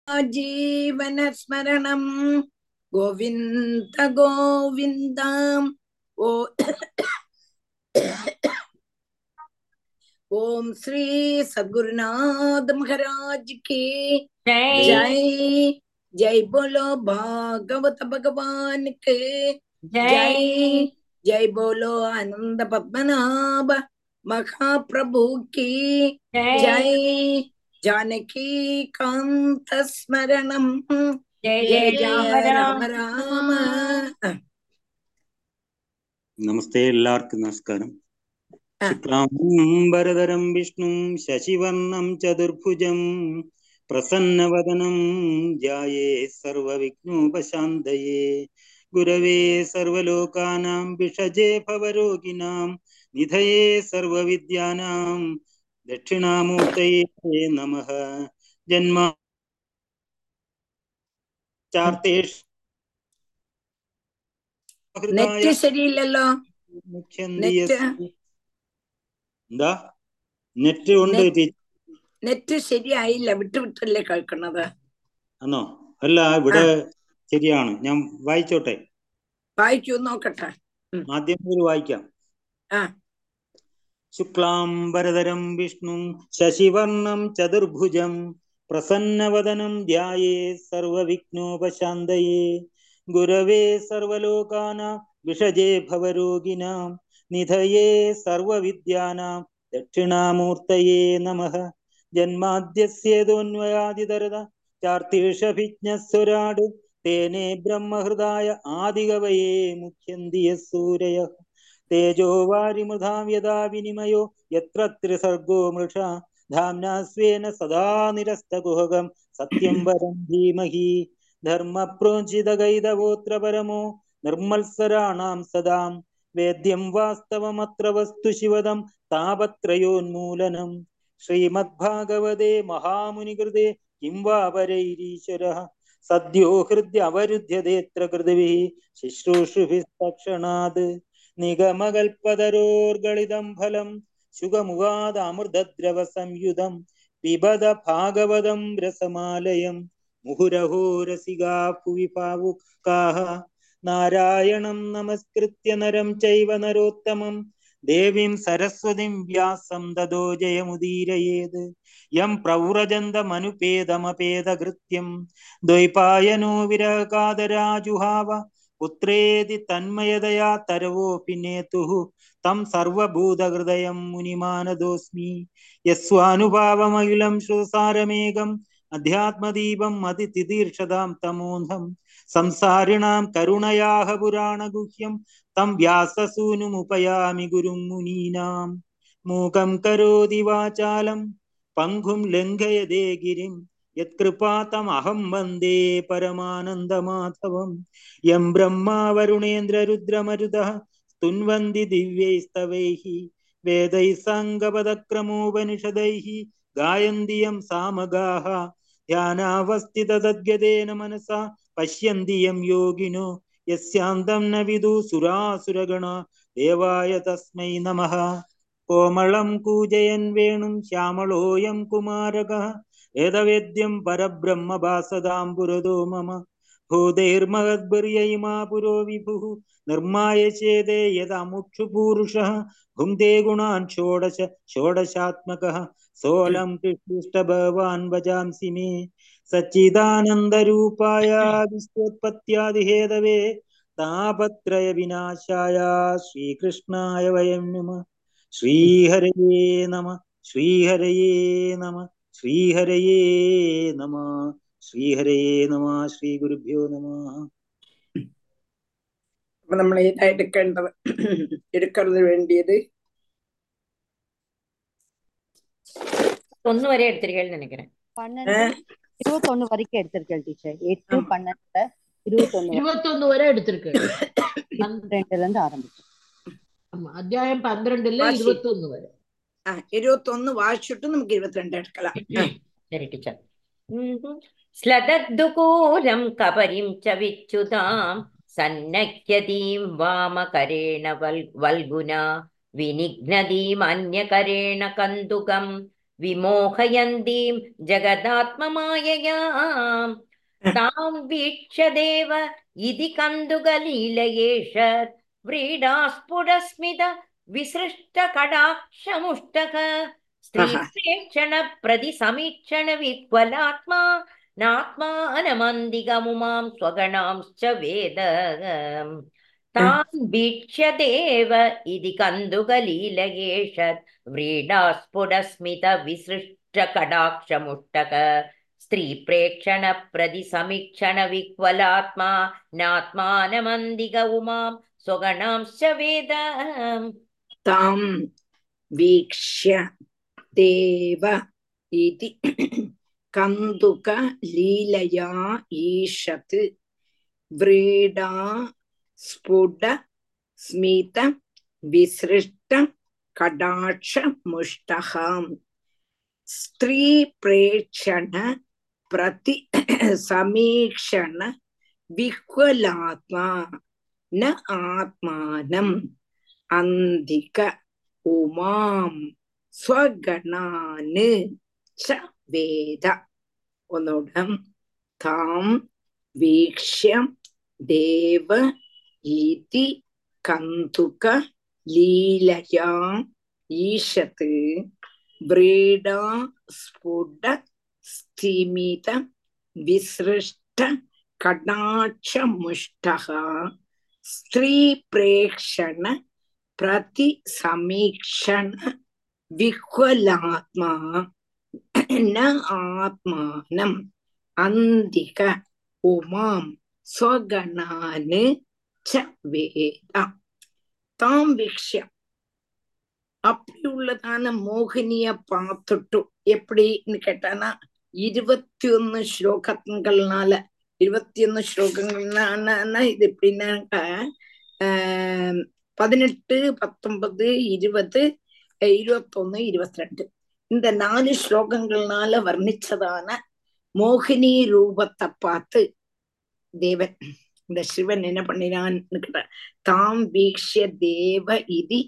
ജീവനസ്മരണം ഗോവിന്ദ ഗോവിന്ദ ഓ ഓം ശ്രീ സദ്ഗുരുനാഥ മഹാരാജ് की जय जय जय बोलो भागवत भगवान के जय जय जय बोलो आनंद पद्मनाभ महाप्रभु की जय जय जानकी कांत स्मरणम जय जय जय राम जय राम राम राम നമസ്തേ എല്ലാവർക്കും നമസ്കാരം ആ. ശുക്ലാംബരധരം വിഷ്ണു ശശിവർണം ചതുർഭുജം പ്രസന്നവദനം ധ്യായേ സർവവിഘ്നോപശാന്തയേ ഗുരവേ സർവലോകാനാം വിഷജേ ഭവരോഗിണാം നിധയേ സർവവിദ്യാനാം ദക്ഷിണാമൂർത്തയേ നമഃ ജന്മ ചാർത്തേഷ് നെറ്റ് ശരിയില്ലല്ലോ മുഖ്യന്തി നെറ്റ് യസ്മി. എന്താ നെറ്റ് ഉണ്ട് നെറ്റ് ടീച്ചർ നെറ്റ് ശരിയായില്ല വിട്ടു വിട്ടല്ലേ കേൾക്കണത് ആണോ അല്ല ആ ഇവിടെ ശരിയാണ് ഞാൻ വായിച്ചോട്ടെ വായിക്കൂ നോക്കട്ടെ ഉം. ആദ്യം മുതൽ വായിക്കാം ആ ശുക്ലാംബരധരം വിഷ്ണു ശശിവർണം ചതുർഭുജം പ്രസന്നവദനം ധ്യായേ സർവവിഘ്നോപശാന്തയേ ഗുരവേ സർവലോകാനാം വിഷജേ ഭവരോഗിണാം നിധയേ സർവവിദ്യാനാം ദക്ഷിണാമൂർത്തയേ നമഃ ജന്മാദ്യസ്യേതോന്വയാദിതരത ചാർത്തീഷഭിജ്ഞസ്വരാട് തേനേ ബ്രഹ്മഹൃദായ ആദികവയേ മുഖ്യന്തി യസ്സൂരയ തേജോ വാരിമൃധാം യഥാ വിനിമയോ യത്ര ത്രിസർഗോ മൃഷ ധാംനാ സ്വേന സദാ നിരസ്തകുഹകം സത്യം വരം ധീമഹി ധർമ്മപ്രോചിതഗൈതവോത്ര പരമോ നിർമ്മത്സരാണാം സദാം വേദ്യം വാസ്തവമത്ര വസ്തു ശിവദം താപത്രയോന്മൂലനം ശ്രീമദ്ഭാഗവതേ മഹാമുനികൃതേ കിം വാ പരൈരീശ്വര സദ്യോ ഹൃദ്യ അവരുദ്ധ്യതേത്ര കൃതിഭിः ശുശ്രൂഷുഭിः തക്ഷണാത് നിഗമകൽപ്പതരോർഗളിതം ഫലം ശുഗമുഖാദാമൃതദ്രവ സംയുതം പിബത ഭാഗവതം രസമാലയം മുഹുരഹോ രസികാ ഭുവി ഭാവുകാः നാരായണം നമസ്കൃത്യ നരം ചൈവ നരോത്തമം ദേവീം സരസ്വതിം വ്യാസം ദദോ ജയമുദീരയേത് യം പ്രൗരജന്തമനുപേതമപേതകൃത്യം ദ്വൈപായനോ വിരകാതരാജുഹാവ പുത്രേതി തന്മയതയാ തരവോऽपि നേതുः तं സർവഭൂതഹൃദയം മുനിമാനദോസ്മി യസ്വാനുഭാവമഖിലം ശ്രുതസാരമേകം അധ്യാത്മദീപം അതിതിതീർഷതാം തമോന്ധം സംസാരിണാം കരുണയാഹ പുരാണഗുഹ്യം തം വ്യാസസൂനുമുപയാമി ഗുരും മുനീനാം മൂകം കരോതി വാചാലം പങ്കും ലംഘയതേ ഗിരിം യത്കൃപാതമഹം വന്ദേ പരമാനന്ദമാധവം യം ബ്രഹ്മാ വരുണേന്ദ്രരുദ്രമരുതഃ സ്തുന്വന്തി ദിവ്യൈസ്തവൈः വേദൈः സാംഗപദക്രമോപനിഷदैः ഗായന്തി യം സാമഗാः ധ്യാനാവസ്ഥിതദ്ഗതേന മനസാ പശ്യന്തി യം യോഗിനോ യസ്യാന്തം ന വിദു സുരാസുരഗണ ദേവായ തസ്മൈ നമഃ കോമളം കൂജയൻ വേണും ശ്യാമളോയം കുമാരകः വേദവേദ്യം പരബ്രഹ്മഭാസതാം പുരതോ മമ ഭൂതൈർമഹദ്ഭിര്യൈമാ പുരോ വിഭുः നിർമായ ചേതേ യദമുക്ഷു പൂരുഷः ഭുങ്ക്തേ ഗുണാൻ ഷോഡശ ഷോഡശാത്മകः സോലം കൃഷ്ണിഷ്ട ഭഗവാൻ വജാംസി മേ സച്ചിദാനന്ദരൂപായ വിശ്വോത്പത്യാദിഹേതവേ താപത്രയ വിനാശായ ശ്രീകൃഷ്ണായ വയം നമ ശ്രീഹരയേ നമ ശ്രീഹരയേ നമ ശ്രീഹരയേ നമ ശ്രീഹരയേ നമ ശ്രീ ഗുരുഭ്യോ നമ അപ്പൊ നമ്മൾ ഏതാ എടുക്കേണ്ടത് എടുക്കുന്നത് വേണ്ടിയത് ഒന്ന് വരെ എടുത്തിരിക്കൽ நினைக்கிறேன் பன்னெண்டு ഏഹ് இருபத்தொன்னு வரைக்கும் எடுத்திருக்கேன் டீச்சர் எட்டு ஆமா. பன்னெண்டுல இருபத்தொன்னு வரை- இருபத்தொன்னு வரை எடுத்திருக்கு ரெண்டுல இருந்து ஆரம்பிச்சு ஆமா அத்தியாயம் பன்னிரெண்டுல வாசி. இருபத்தொன்னு வரை ആ ഇരുപത്തൊന്ന് വായിച്ചിട്ട് നമുക്ക് ഇരുപത്തിരണ്ട് എടുக்கலாம் ആ, சரி டீச்சர் ஸ்லதத்துகூலம் கபரிம் ச விச்சுதாம் സന്നഹ്യതീം വാമകരേണ വൽ വൽഗുന വിനിഘ്നതീം അന്യകരേണ കന്തുകം विमोहयन्तीं जगदात्ममायया तां वीक्ष्य देव इति कन्दुकलीलयेष व्रीडास्फुटस्मित विसृष्टकटाक्षमुष्टक स्त्रीप्रेक्षणप्रतिसमीक्षणविह्वलात्मा नात्मानमन्दिगमुमां स्वगणांश्च वेद तान् वीक्ष्य देव इति कन्दुकलीलयेष व्रीडास्फुटस्मित विसृष्टकटाक्षमुष्टक स्त्रीप्रेक्षणप्रतिसमीक्षणविह्वलात्मा नात्मानमन्दिग उमां स्वगणांश्च वेद तां वीक्ष्य देव इति कन्दुकलीलया ईषत् व्रीडा स्फुट स्मित विसृष्ट कडाक्षमुष्टः स्त्रीप्रेक्षण प्रति समीक्षण विह्वलात्मा न आत्मानम् अन्धिक उमां स्वगणान् च वेद ഒന്നോടം താം വീക്ഷ്യ ദേവ ഇതി കന്തുക ലീലയാ ഈശത്ത് വ്രീഡാ സ്ഫുട സ്ഥിമിത വിസൃഷ്ട കടാക്ഷമുഷ്ട സ്ത്രീ പ്രേക്ഷണ പ്രതി സമീക്ഷണ വിഹ്വലാത്മാ न आत्मानम् अन्धिक उमां स्वगणान् च வேத தாம் வீக்ஷ்ய அப்படி உள்ளதான மோகினிய பார்த்துட்டு எப்படின்னு கேட்டானா இருபத்தி ஒன்னு ஸ்லோகங்கள்னால இருபத்தி ஒன்னு ஸ்லோகங்கள்னா இது எப்படின்னாக்கா ஆஹ் பதினெட்டு பத்தொன்பது இருபது இருபத்தொன்னு இருபத்தி ரெண்டு இந்த நாலு ஸ்லோகங்கள்னால வர்ணிச்சதான மோகினி ரூபத்தை பார்த்து தேவன் இந்த சிவன் என்ன பண்ணினான்னு கேட்ட தாம் வீக்ஷிய தேவ இதி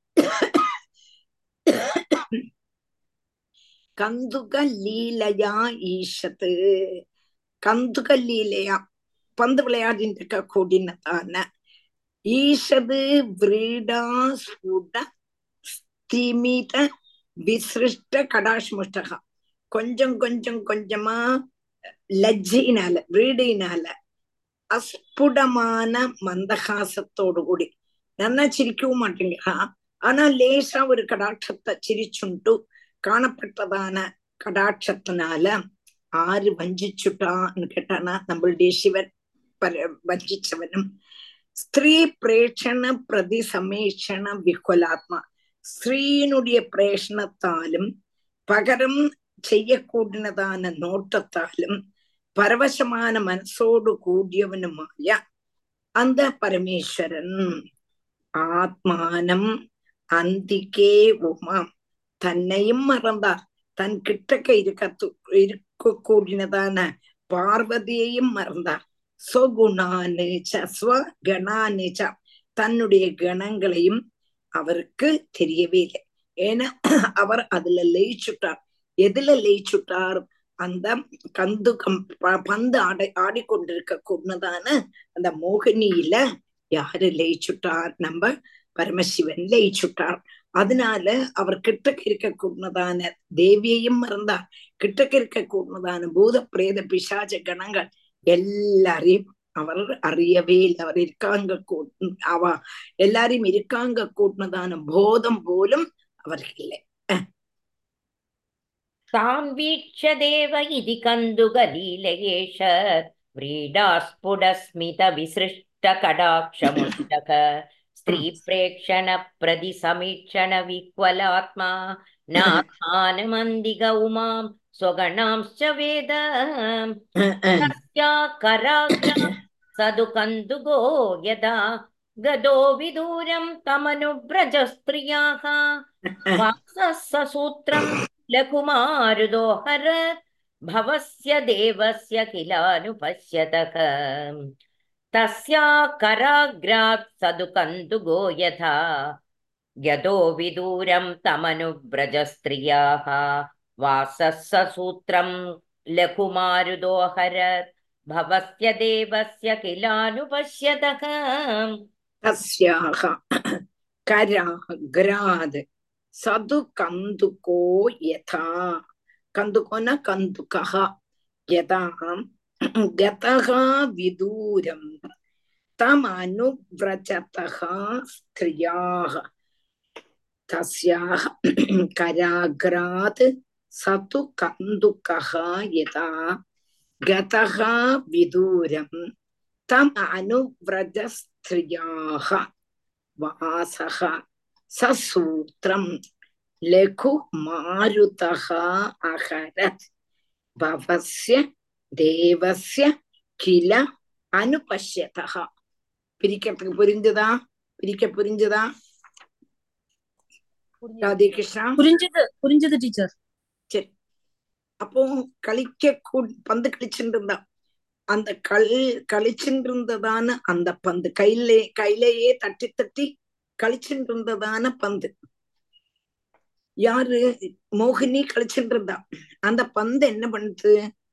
கந்துக லீலையா ஈஷத்து கந்துக லீலையா பந்து விளையாடிட்டு இருக்க கூடினதான ஈஷது விரீடா ஸ்புட ஸ்திமித விசிருஷ்ட கடாஷ்முஷ்டகா கொஞ்சம் கொஞ்சம் கொஞ்சமா லஜ்ஜையினால வீடினால அஸ்புடமான மந்தகாசத்தோடு கூடி நன்னா சிரிக்கவும் மாட்டேங்கிறா ஆனா லேசா ஒரு கடாட்சத்தை சிரிச்சுண்டு காணப்பட்டதான கடாட்சத்தினால ஆறு வஞ்சிச்சுட்டான்னு கேட்டானா நம்மளுடைய சிவன் பர வஞ்சிச்சவனும் ஸ்திரீ பிரேட்சண பிரதி சமேஷண விகுலாத்மா സ്ത്രീയിനുடைய പ്രേഷണത്താലും പകരം ചെയ്യക്കൂടിനതാന നോട്ടത്താലും പരവശமான മനസ്സോடு കൂടിയവനുമായ அந்த பரமேஸ்வரன் ஆத்மானம் அந்திக்கே உமாம் தன்னையும் மறந்தார் தன் கிட்டக்க இருக்க இருக்க கூடினதான பார்வதியையும் மறந்தார் சொகுணானு ஸ்வகணானு தன்னுடைய கணங்களையும் அவருக்கு தெரியவே இல்லை ஏன்னா அவர் அதுல லயிச்சுட்டார் எதுல லயிச்சுட்டார் அந்த கந்து கம் பந்து ஆடை ஆடிக்கொண்டிருக்க கூடதான அந்த மோகினியில யாரு லயிச்சுட்டார் நம்ம பரமசிவன் லயிச்சுட்டார் அதனால அவர் கிட்டக்க இருக்க கூடதான தேவியையும் மறந்தார் கிட்டக்க இருக்க கூடதான பூத பிரேத பிசாஜ கணங்கள் எல்லாரையும் அவர் அறியவே இல்லை அவர் இருக்காங்க அவ எல்லாரையும் இருக்காங்க கூட்டினதான போதம் போலும் அவருக்கு இல்லை तां वीक्ष्य देव इति कन्दुकलीलयेष व्रीडास्फुटस्मितविसृष्टकडाक्षमुष्टक स्त्रीप्रेक्षणप्रतिसमीक्षणविह्वलात्मा नात्मानमन्दिग उमां स्वगणांश्च वेद तस्या कराग्रा सदु कन्दुगो यदा गदो विदूरं तमनुव्रजस्त्रियाः वासः ससूत्रं लकुमारुदोहर भवस्य देवस्य किलानुपश्यतः तस्या कराग्रात् सदु कन्दुगो यथा यदो विदूरं तमनुव्रजस्त्रियाः वासः सूत्रं लघुमारुदोहरत् भवस्य देवस्य किलानुपश्यतः तस्याः कराग्राद् सदु कन्दुको यथा कन्दुको न कन्दुकः यदा गतः विदूरम् तमनुव्रजतः स्त्रियाः तस्याः कराग्रात् स तु कन्दुकः यदा गतः विदूरम् तम् अनुव्रजस्त्रियाः वासः ससूत्रम् लघु मारुतः अहरत् भवस्य देवस्य किल अनुपश्यतः பிரிக்கிறதுக்கு புரிஞ்சுதா பிரிக்க புரிஞ்சுதா ராதே கிருஷ்ணா புரிஞ்சது புரிஞ்சது டீச்சர் சரி அப்போ களிக்க கூ- பந்து கழிச்சுட்டு இருந்தா அந்த கள் கழிச்சுட்டு இருந்ததான அந்த பந்து கையிலே கையிலேயே தட்டி தட்டி கழிச்சுட்டு இருந்ததான பந்து யாரு மோகினி கழிச்சுட்டு இருந்தா அந்த பந்து என்ன பண்ணுது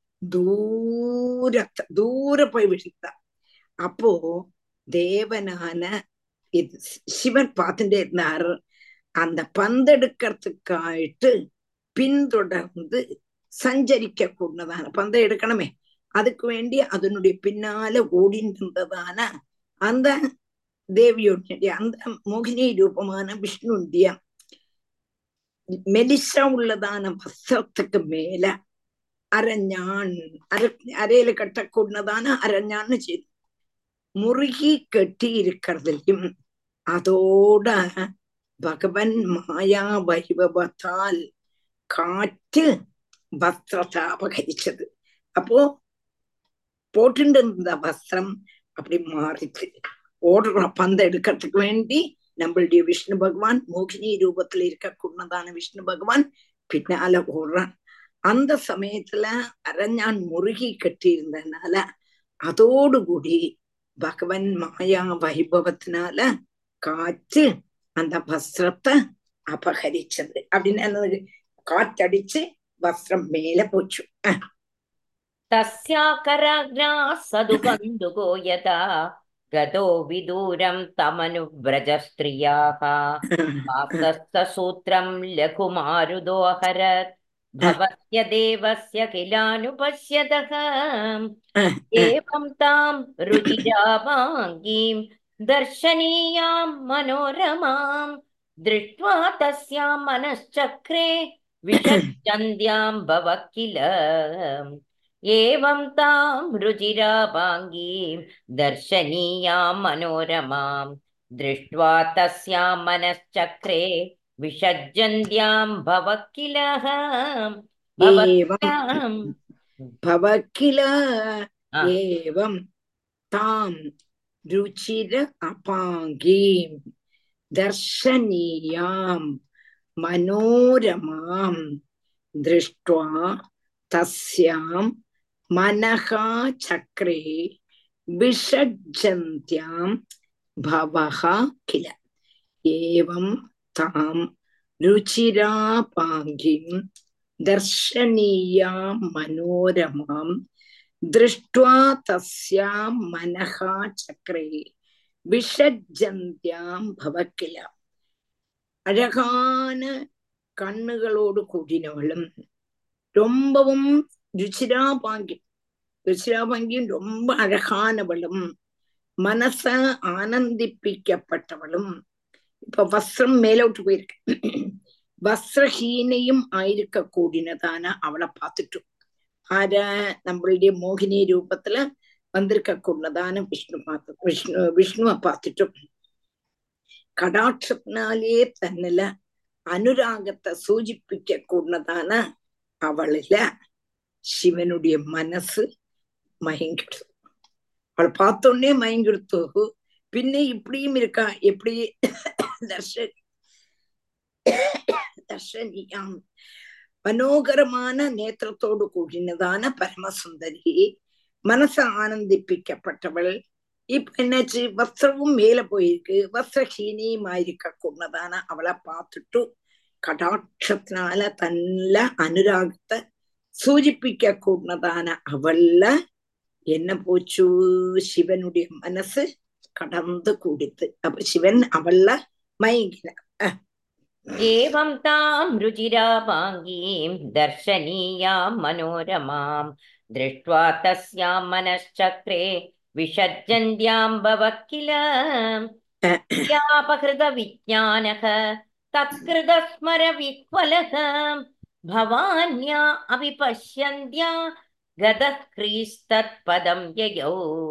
தூர தூர போய் விழுந்தா அப்போ தேவனான இது சிவன் பார்த்துட்டே இருந்தார் அந்த பந்தெடுக்கிறதுக்காயிட்டு பின்தொடர்ந்து சஞ்சரிக்க கூடதான பந்தை எடுக்கணுமே அதுக்கு வேண்டி அதனுடைய பின்னால ஓடிட்டு இருந்ததான அந்த தேவியோடைய அந்த மோகினி ரூபமான விஷ்ணுடைய மெலிசா உள்ளதான வஸ்திரத்துக்கு மேல அரஞ்ஞான் அர அரையில கட்டக்கூடதான அரஞ்ஞான்னு செய்து முറുகி கட்டி இருக்கிறதுலயும் அதோட பகவன் மாயா வைபவத்தால் காற்று வஸ்திரத்தை அபகரிச்சது அப்போ போட்டுட்டு இருந்த வஸ்திரம் அப்படி மாறிச்சு ஓடுற பந்தை எடுக்கிறதுக்கு வேண்டி நம்மளுடைய விஷ்ணு பகவான் மோகினி ரூபத்துல இருக்கக்கூடதான விஷ்ணு பகவான் பின்னால ஓடுறான் அந்த சமயத்துல அரஞ்ஞான் முருகி கட்டி இருந்ததுனால அதோடு கூடி பகவன் மாயா வைபவத்தினால காற்று அந்த வஸ்திரத்தை அபகரிச்சது அப்படின்னு என்னது காற்றடிச்சு வஸ்திரம் மேல போச்சு அஹ் तस्याकराग्रा सदुकन्दुको यथा गतो विदूरं तमनुव्रजस्त्रियाः वासस्तसूत्रं लघुमारुदोहरत् भवस्य देवस्य किलानुपश्यतः அஹ் एवं तां रुचिराभाङ्गीं दर्शनीयां मनोरमां दृष्ट्वा तस्यां मनश्चक्रे विषजन्त्यां भव किल एवं तां रुचिराभाङ्गीं दर्शनीयां मनोरमां दृष्ट्वा तस्यां मनश्चक्रे विषज्जन्त्यां भव किल ஏவம் பவ கில ஆ. ஏவம் தாம் ருச்சிர அபாங்கீம் தர்ஷனீயாம் மனோரமாம் திருஷ்டுவா தஸ்யாம் மனகா சக்ரே விஷஜந்தியாம் பவஹா கில ஏவம் தாம் ருச்சிராபாங்கிம் दर्शनीयां मनोरमां दृष्ट्वा तस्यां मनः चक्रे விஷஜந்தியாம் பவக்கில அழகான கண்ணுகளோடு கூடினவளும் ரொம்பவும் ருச்சிராபாங்கி ருச்சிராபாங்கியும் ரொம்ப அழகானவளும் மனச ஆனந்திப்பிக்கப்பட்டவளும் இப்ப வஸ்திரம் மேலோட்டு போயிருக்கு வஸ்திரஹீனையும் ஆயிருக்க கூடினதான அவளை பார்த்துட்டோம் ஆர நம்மளுடைய மோகினி ரூபத்துல வந்திருக்க கூடதான விஷ்ணு பார்த்து விஷ்ணு விஷ்ணுவை பார்த்துட்டோம் கடாட்சத்தினாலே தன்னில அனுராகத்தை சூചിപ്പിக்க கூடதான அவளில சிவனுடைய மனசு மயங்கிடுது அவளை பார்த்தோன்னே மயங்கிடுத்து பின்ன இப்படியும் இருக்கா எப்படி தர்ஷ தர்ஷனியாம் മനോഹരமான നേത്രത്തോടു കൂടിനതാണ് പരമസുന്ദരി മനസ്സ് ആനന്ദിപ്പിക്കപ്പെട്ടവൾ இப்ப என்னாச்சு வஸ்திரமும் மேல போயிருக்கு வஸ்திரஹீனியுமாயிருக்க கூடதான அவளை பார்த்துட்டு கடாட்சத்தினால தன்ல அனுராகத்தை சூചിപ്പിக்க கூடதான அவள்ல என்ன போச்சு சிவனுடைய மனசு கடந்து கூடித்து அப்ப சிவன் அவள்ல மயங்கின एवं तां रुचिरापाङ्गीं दर्शनीयां मनोरमां दृष्ट्वा तस्यां मनश्चक्रे विसर्जन्त्यां भवः किल व्यापहृतविज्ञानः तत्कृतस्मरविह्वलः भवान्या अपि पश्यन्त्या गतः ह्रीस्तत्पदं ययौ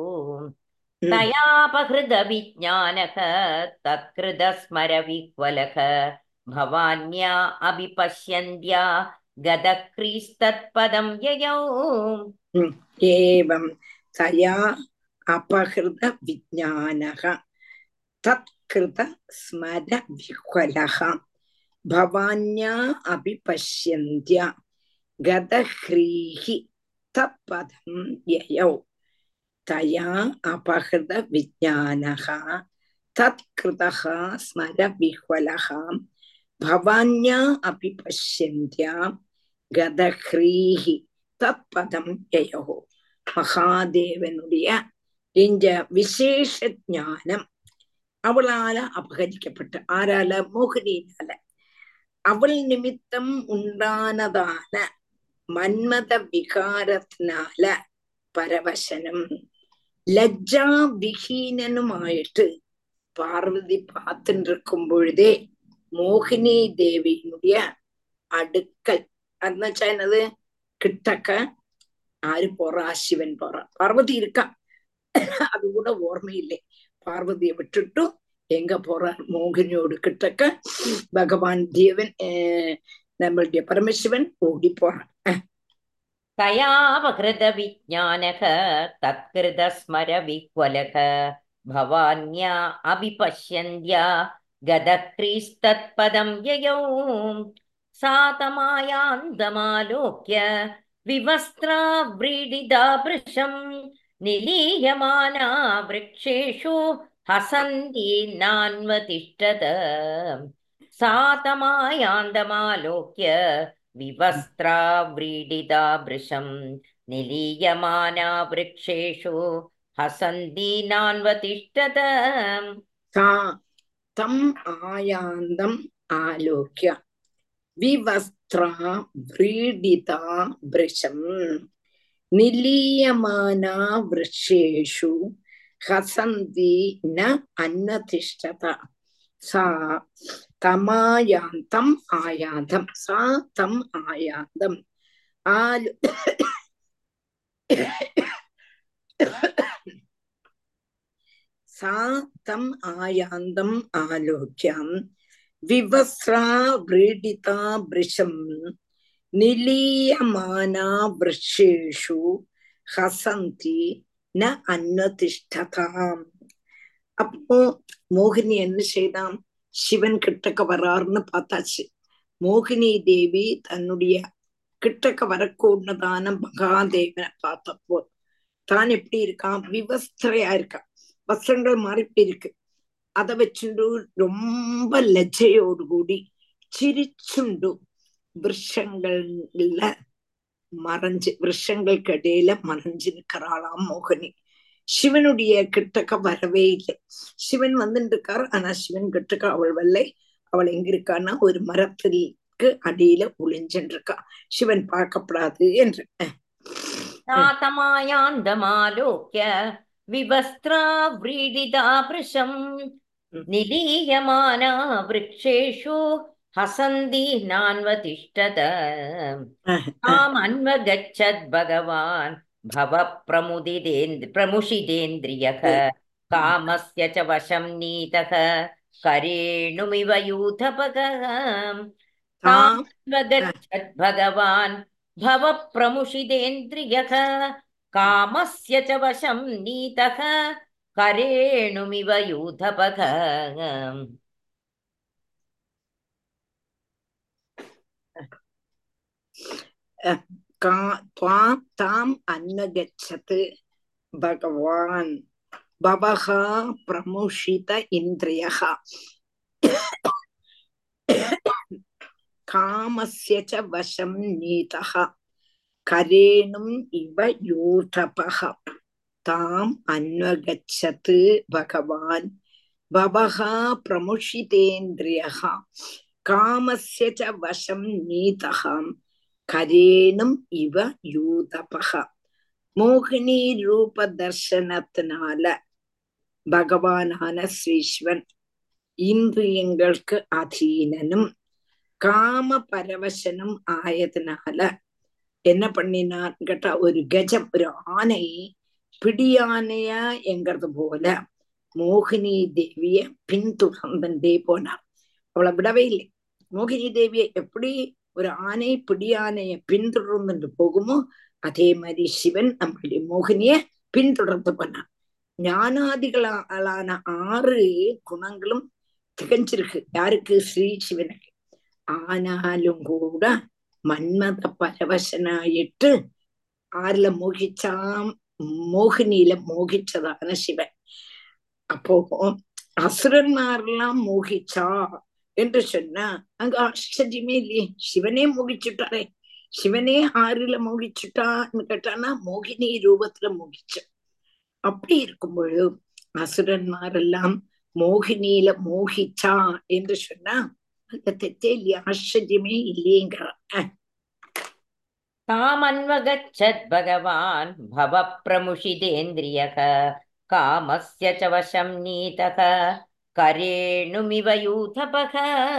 तयापहृतविज्ञानः तत्कृतस्मरविह्वलः भवान्या अपि पश्यन्त्या गदक्रीस्तत्पदं ययौ एवं तया अपहृत विज्ञानः तत्कृत स्मर विह्वलः भवान्या अपि पश्यन्त्या गदह्रीः तत्पदं ययौ तया अपहृत विज्ञानः तत्कृतः स्मर विह्वलः भवान्या अपि पश्यन्त्या गदह्रीः தத்பதம் யயோ மகாதேவனுடைய இந்த விசேஷ ஞானம் அவளால அபகரிக்கப்பட்ட ஆரால மோகினியினால அவள் நிமித்தம் உண்டானதான மன்மத விகாரத்தினால பரவசனம் லஜ்ஜா விஹீனனுமாயிட்டு பார்வதி பார்த்துட்டு இருக்கும் பொழுதே மோகினி தேவியினுடைய அடுக்கல் அதுன்னு வச்சா என்னது கிட்டக்க ஆறு போறா சிவன் போறா பார்வதி இருக்கா அது கூட ஓர்மை இல்லை பார்வதியை விட்டுட்டும் எங்க போறார் மோகினியோடு கிட்டக்க பகவான் தேவன் நம்மளுடைய பரமசிவன் ஓடி போறான் तयावहृतविज्ञानः तत्कृतस्मरविह्वलः भवान्या अपि पश्यन्त्या गदक्रीस्तत्पदं ययौ सा तमायान्दमालोक्य विवस्त्रा व्रीडिता भृशम् निलीयमाना वृक्षेषु हसन्ती नान्वतिष्ठत सा तमायान्दमालोक्य विवस्त्रा व्रीडिता भृशम् निलीयमाना वृक्षेषु हसन्ती नान्वतिष्ठत सा तम् आयान्दम् आलोक्य विवस्त्रा व्रीडिता वृशम् निलीयमाना वृक्षेषु हसन्ति न अन्नतिष्ठत सा तमायान्तम् आयान्तम् सा तम् आयान्तम् आलो सा तम् आयान्तम् आलोक्यम् विवस्रा व्रीडिता वृशम् निलीयमाना वृक्षेषु हसन्ति न अन्नतिष्ठதாம் அப்போ மோகினி என்ன செய்தாம் சிவன் கிட்டக்க வராருன்னு பார்த்தாச்சு மோகினி தேவி தன்னுடைய கிட்டக்க வரக்கூடதான மகாதேவனை பார்த்தப்போ தான் எப்படி இருக்கான் விவஸ்திரையா இருக்கான் வஸ்திரங்கள் மாறி இருக்கு அதை வச்சுண்டு ரொம்ப லஜ்ஜையோடு கூடி சிரிச்சுண்டு விருஷங்கள்ல மறைஞ்சு விருஷங்களுக்கு இடையில மறைஞ்சு நிற்கிறாளாம் மோகினி சிவனுடைய கிட்டக்க வரவே இல்லை சிவன் வந்துட்டு இருக்காரு ஆனா சிவன் கிட்டக்க அவள் வரலை அவள் எங்க இருக்கான்னா ஒரு மரத்திற்கு அடியில ஒளிஞ்சுட்டு இருக்கா சிவன் பார்க்கப்படாது என்று तातमायान्दमालोक्य विवस्त्रा व्रीडिता भृशम् निलीयमाना वृक्षेषु हसन्ति नान्वतिष्ठत तामन्वगच्छद् भगवान् भव प्रमुदितेन्द्र प्रमुषितेन्द्रियः कामस्य च वशं नीतः करेणुमिव यूथपकः तामन्वगच्छद् भगवान् भव प्रमुषितेन्द्रियः कामस्य च वशं नीतः करेणुमिव यूथपः தாம் அன்னகச்சத் பகவான் பவகா பிரமுஷித இந்திரியः காமஸ்ய ச வசம் நீதः கரேணும் இவ யூதபः தாம் அன்வகச்சத் பகவான் பவஹா பிரமுஷிதேந்திரியः காமஸ்ய ச வசம் நீதः கரேணும் இவ யூதபः மோகினி ரூப தர்சனத்தினால பகவானான ஸ்ரீஸ்வன் இந்திரியங்களுக்கு அதீனனும் காம பரவசனும் ஆயதுனால என்ன பண்ணினான்னு கேட்டா ஒரு கஜம் ஒரு ஆனை பிடியானையா எங்கிறது போல மோகினி தேவிய பின்தொடர்ந்துட்டே போனார் அவளை விடவே இல்லை மோகினி தேவியை எப்படி ஒரு ஆனை பிடியானைய பின்தொடர்ந்துட்டு போகுமோ அதே மாதிரி சிவன் நம்மளுடைய மோகினிய பின்தொடர்ந்து போனான் ஞானாதிகளான ஆறு குணங்களும் திகஞ்சிருக்கு யாருக்கு ஸ்ரீ சிவனுக்கு ஆனாலும் கூட மன்மத பரவசனாயிட்டு ஆறுல மோகிச்சாம் மோகினியில மோகிச்சதான சிவன் அப்போ அசுரன்மாரெல்லாம் மோகிச்சா என்று சொன்னா அங்க ஆச்சரியமே இல்லையே சிவனே மோகிச்சுட்டாரே சிவனே ஆறுல மோகிச்சுட்டான்னு கேட்டானா மோகினி ரூபத்துல மோகிச்ச அப்படி இருக்கும்பொழுது அசுரன்மாரெல்லாம் மோகினியில மோகிச்சா என்று சொன்னா அந்த தெத்தே இல்லையா ஆச்சரியமே இல்லையேங்கிறான் तामन्वगच्छत् भगवान् भवप्रमुषितेन्द्रियः कामस्य च वशं नीतः करेणुमिव यूथपः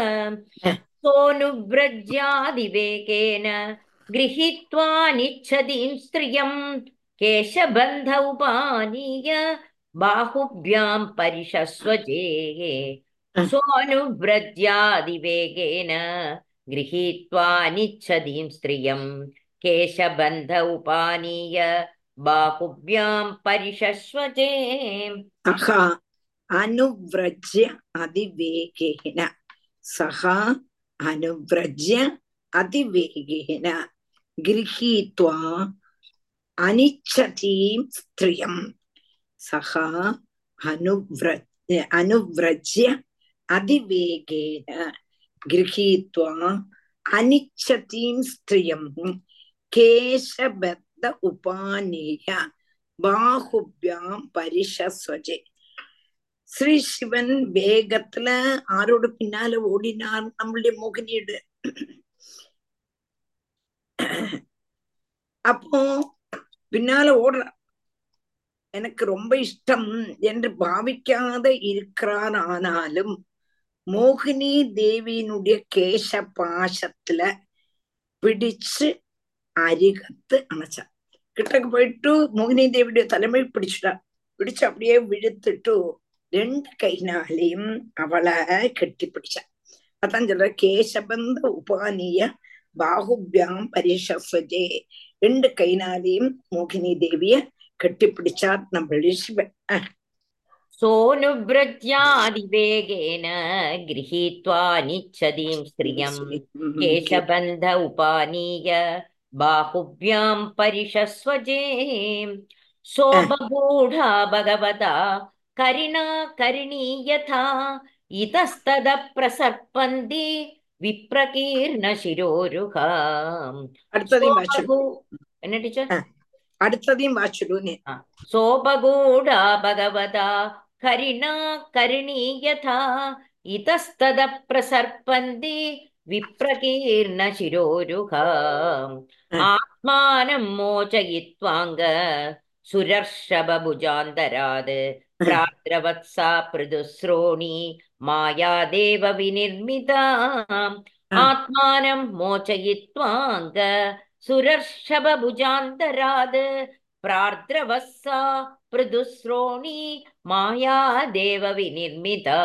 सोऽनुव्रज्यादिवेगेन गृहीत्वा निच्छतीं स्त्रियं केशबन्ध उपानीय बाहुभ्यां परिशस्वजे सोऽनुव्रज्यादिवेगेन गृहीत्वा निच्छतीं स्त्रियं केशबन्ध उपानीय बाहुभ्यां परिशस्वजे சக அனுவ்ரஜ்ய அதிவேகேன சக அனுவ்ரஜ்ய அதிவேகேன கிரகீத்வா அனிச்சதீம் ஸ்திரியம் சக அனுவ்ர அனுவ்ரஜ்ய அதிவேகேன கிரகீத்வா அனிச்சதீம் ஸ்திரியம் கேசபத்த உபானீய பாகுபியாம் பரிஷஸ்வஜே ஸ்ரீ சிவன் வேகத்துல ஆரோட பின்னால ஓடினார் நம்மளுடைய மோகினியோட அப்போ பின்னால ஓடுறார் எனக்கு ரொம்ப இஷ்டம் என்று பாவிக்காத இருக்கிறார் ஆனாலும் மோகினி தேவியினுடைய கேச பாசத்துல பிடிச்சு அருகத்து அணைச்சார் கிட்டக்கு போயிட்டு மோகினி தேவியுடைய தலைமை பிடிச்சிட்டா பிடிச்சு அப்படியே விழுத்துட்டு ரெண்டு கைனாலையும் அவளை கெட்டி பிடிச்சா அதான் சொல்ற கேசபந்த உபானிய பாகுபியாம் பரிஷஸ்வஜே ரெண்டு கைனாலையும் மோகினி தேவிய கெட்டி பிடிச்சார் நம்மளுடைய சிவன் सोऽनुव्रज्यादिवेगेन गृहीत्वा निच्छतीं स्त्रियं केशबन्ध उपानीय बाहुभ्यां परिशस्वजे सोऽबगूढा भगवता करिणा करिणी यथा इतस्ततः प्रसर्पन्ति विप्रकीर्णशिरोरुहाम् அடுத்ததையும் வாசிடு सोऽबगू என்ன டீச்சர் அடுத்ததையும் வாசிடுன்னு सोपगूढा भगवता करिणा करिणी यथा इतस्ततः प्रसर्पन्ति विप्रकीर्णशिरोरुहा आत्मानं मोचयित्वाङ्ग सुरर्षभभुजान्तरात् प्राद्रवत्सा पृदुस्रोणी मायादेव विनिर्मिता आत्मानं मोचयित्वाङ्ग सुरर्षभभुजान्तरात् प्रार्द्रवस्सा पृदुस्रोणी मायादेव विनिर्मिता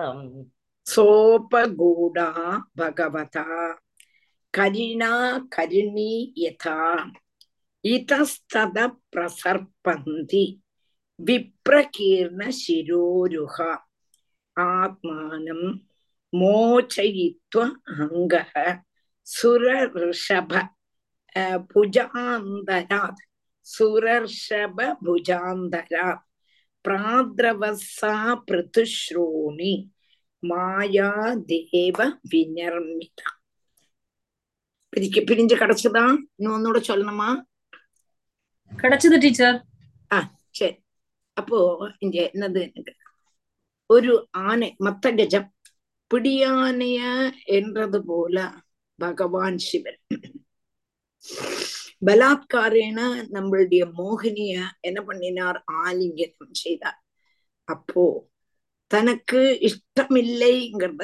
சோபகூடா பகவதா கரிணா கரிணி யதா இதஸ்தத பிரசர்பந்தி விப்ரகீர்ண சிரோருக ஆத்மானம் மோச்சயித்வ அங்கः சுரர்ஷப அஹ், புஜாந்தராத் சுரர்ஷப புஜாந்தராத் பிராத்ரவசா பிருதுஸ்ரோணி மாயா தேவ விநிர்மிதா பிரிக்க பிரிஞ்சு கிடைச்சதா இன்னும் ஒன்னோட சொல்லணுமா கிடைச்சது டீச்சர் சரி அப்போ இங்க என்னது ஒரு ஆனை மத்த கஜம் பிடியானைய என்றது போல பகவான் சிவன் பலாத்காரேன நம்மளுடைய மோகினிய என்ன பண்ணினார் ஆலிங்கனம் செய்தார் அப்போ தனக்கு இஷ்டமில்லைங்கிறத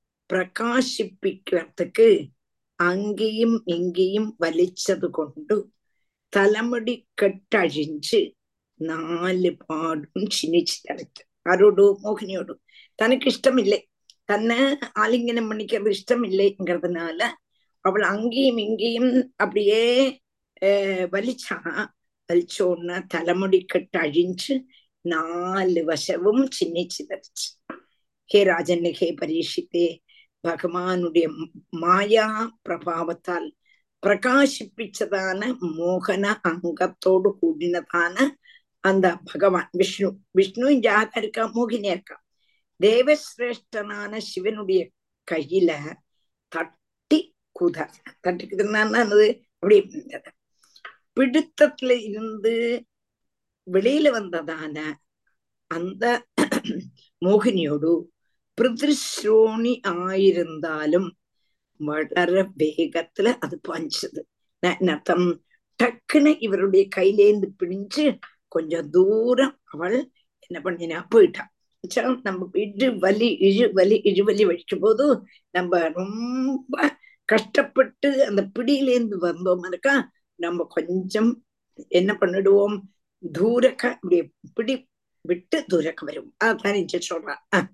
பிரகாசிப்பிக்கிறதுக்கு அங்கேயும் இங்கேயும் വലിച്ചത് கொண்டு തലമുടി കെട്ടഴിഞ്ച് നാല് പാടും ചിനിച്ച് തലത്ത് ആരോടും മോഹിനിയോടും തനക്ക് ഇഷ്ടമില്ലേ തന്നെ ஆலிங்கனம் பண்ணிக்கிறது இஷ்டம் இல்லைங்கிறதுனால அவள் அங்கேயும் இங்கேயும் அப்படியே വലിച്ചാ വലിച്ചോന്ന് തലമുടി കെട്ട് അഴിഞ്ച് നാല് വശവും ചിന്നിച്ച് ധരിച്ചു ഹേ രാജന് ഹേ പരീക്ഷിത്തെ ഭഗവാനുடைய மாயா பிரபாவத்தால் பிரகாசிப்பிச்சதான மோகன அங்கத்தோடு கூடினதான அந்த பகவான் விஷ்ணு விஷ்ணு யாரா இருக்கா மோகினியா இருக்கா தேவசிரேஷ்டனான சிவனுடைய கையில தட்டி குத தட்டி குதிர்னா அப்படி பிடித்தத்துல இருந்து வெளியில வந்ததான அந்த மோகினியோடு பிருதிஸ்ரோணி ஆயிருந்தாலும் വളരെ വേഗത്തില് അത് പഞ്ചത് അർത്ഥം டக்குன்னு இவருடைய கையிலேந்து பிடிஞ்சு கொஞ்சம் தூரம் அவள் என்ன பண்ணினா போயிட்டா நம்ம இடு வலி இழு வலி இழுவலி வலிக்கும் போது நம்ம ரொம்ப கஷ்டப்பட்டு அந்த பிடியிலேந்து வந்தோம் இருக்கா நம்ம கொஞ்சம் என்ன பண்ணிடுவோம் தூரக்க இப்படி பிடி விட்டு தூரக்க வரும் அதான் இங்க சொல்றான்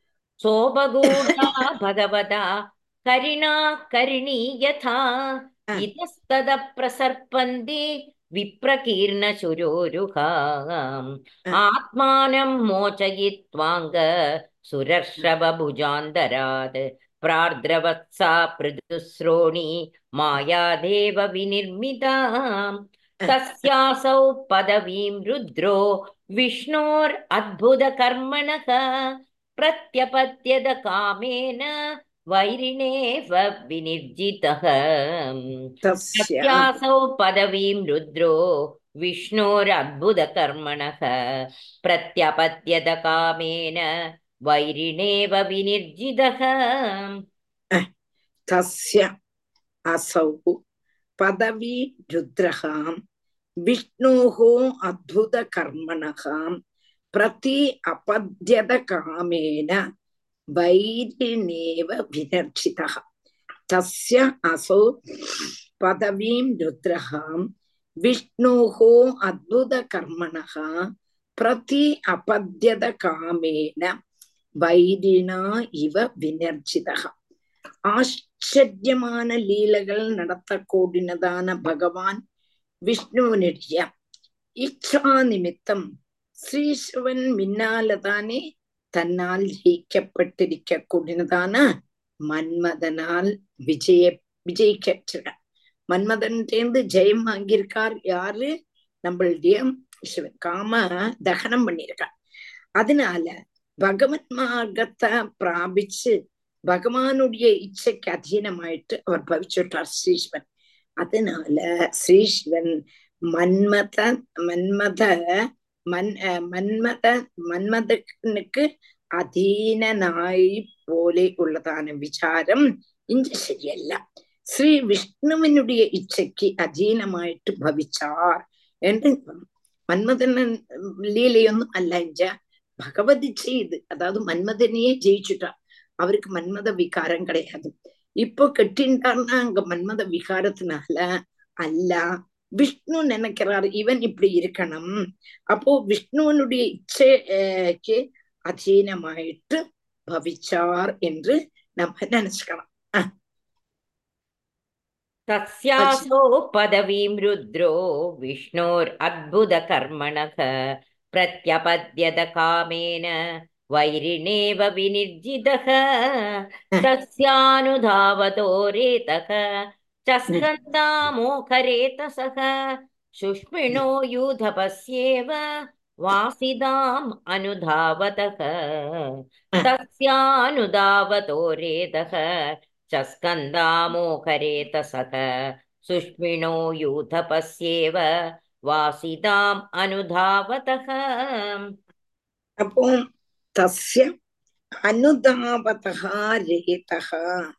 சோபகூடா பகவதா கரிணா கரிணி யதா இதஸ்தத பிரசர்ப்பந்தி விப்ரகீர்ண சுரோருகாம் ஆத்மானம் மோச்சயித்வாங்க சுரர்ஷபபுஜாந்தராத் प्रार्द्रवत्सा पृथुश्रोणी मायादेव विनिर्मिताम् तस्यासौ पदवीं रुद्रो विष्णोरद्भुतकर्मणः प्रत्यपत्यद कामेन वैरिणेव विनिर्जितः तस्यासौ पदवीं रुद्रो विष्णोरद्भुतकर्मणः प्रत्यपत्यद कामेन वैरिणेव विनिर्जितः तस्य असौ पदवी रुद्रः विष्णोः अद्भुतकर्मणः प्रति अपद्यत कामेन वैरिणेव विनर्जितः तस्य असौ पदवीं रुद्रः विष्णोः अद्भुतकर्मणः प्रति अपद्यत कामेन வைரினா இவ வினர்ஜிதா ஆச்சரியமான லீலைகள் நடத்தக்கூடினதான பகவான் விஷ்ணுவனுடைய இச்சா நிமித்தம் ஸ்ரீசிவன் மின்னாலதானே தன்னால் ஜெயிக்கப்பட்டிருக்க கூடினதான மன்மதனால் விஜய விஜயிக்க மன்மதன் சேர்ந்து ஜெயம் வாங்கியிருக்கார் யாரு நம்மளுடைய சிவன் காம தகனம் பண்ணியிருக்கார் அதனால பகவத் மார்க்கத்தை பிராபிச்சு பகவானுடைய இச்சைக்கு அதீனமாயிட்டு அவர் பவிச்சுட்டார் ஸ்ரீஸ்வன் அதனால ஸ்ரீஸ்வன் மன்மத மன்மத மன் மன்மத மன்மதனுக்கு അധീനനായി പോലെ ഉള്ളതാണ് വിചാരം ഇഞ്ച ശരിയല്ല ശ്രീ വിഷ്ണുവിനുடைய ഇച്ഛയ്ക്ക് അധീനമായിട്ട് ഭവിച്ചാർ என்று மன்மதன் லீலையொന്നും அல்ல இஞ்ச பகவத் இச்சை இது அதாவது மன்மதனையே ஜெயிச்சுட்டா அவருக்கு மன்மத விகாரம் கிடையாது இப்போ கெட்டின்றார்னா அங்க மன்மத விகாரத்தினால அல்ல விஷ்ணு நினைக்கிறார் இவன் இப்படி இருக்கணும் அப்போ விஷ்ணுவனுடைய இச்சைக்கு அதீனமாயிட்டு பவிச்சார் என்று நம்ம நினைச்சுக்கலாம் तस्यासौ पदवीं रुद्रो विष्णोरद्भुतकर्मणः प्रत्यपद्यत कामेन वैरिणेव विनिर्जितः तस्यानुधावतो रेतः च स्कन्दामोखरेतसः शुष्मिणो यूधपस्येव वासिदाम् अनुधावतः तस्यानुधावतो रेतः च स्कन्दामोखरेतसः सुष्मिणो यूथपस्येव वासिताम् अनुधावतः அப்போ தஸ்ய அனுதாபதः ரேதः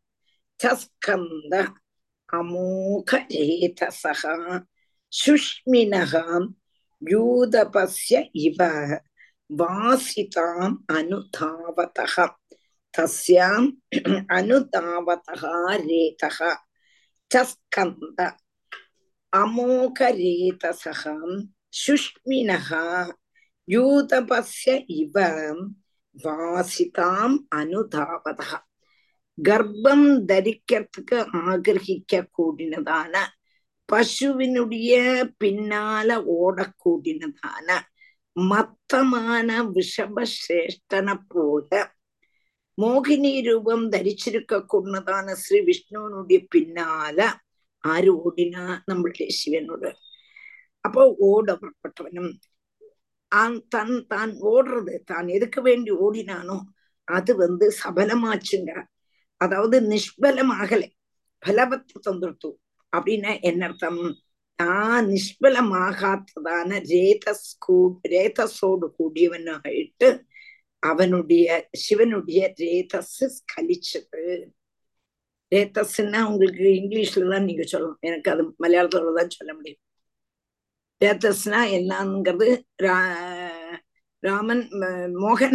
சஸ்கந்த அமோக ரேதசः சுஷ்மினः யூதபஸ்ய இவ வாசிதாம் அனுதாவதः தஸ்யாம் அனுதாவதः ரேதः சஸ்கந்த அமோக ரேதசः சுஷ்மினः யூதபஸ்ய இவ வாசிதாம் அனுதாவதா கர்ப்பம் தரிக்கிறதுக்கு ஆகிரகிக்க கூடினதான பசுவினுடைய பின்னால ஓடக்கூடினதான மத்தமான விஷப சிரேஷ்டனை போல மோகினி ரூபம் தரிச்சிருக்க கூடதான ஸ்ரீ விஷ்ணுவனுடைய பின்னால ஆறு ஓடினா நம்மளுடைய சிவனோட அப்போ ஓட புறப்பட்டவனும் ஆன் தன் தான் ஓடுறது தான் எதுக்கு வேண்டி ஓடினானோ அது வந்து சபலமாச்சுங்க அதாவது நிஷ்பலமாகலை பலவத்து தந்துருத்து அப்படின்னா என்ன அர்த்தம் தான் நிஷ்பலமாகாத்ததான ரேதஸ் கூ ரேதஸோடு கூடியவனாயிட்டு அவனுடைய சிவனுடைய ரேதஸ் ஸ்கலிச்சது ரேதஸ்ன்னா உங்களுக்கு இங்கிலீஷ்ல தான் நீங்க சொல்லணும் எனக்கு அது மலையாளத்தோட தான் சொல்ல முடியும் ரேதஸ்னா என்னங்கிறது ரா- ராமன் ம- மோகன்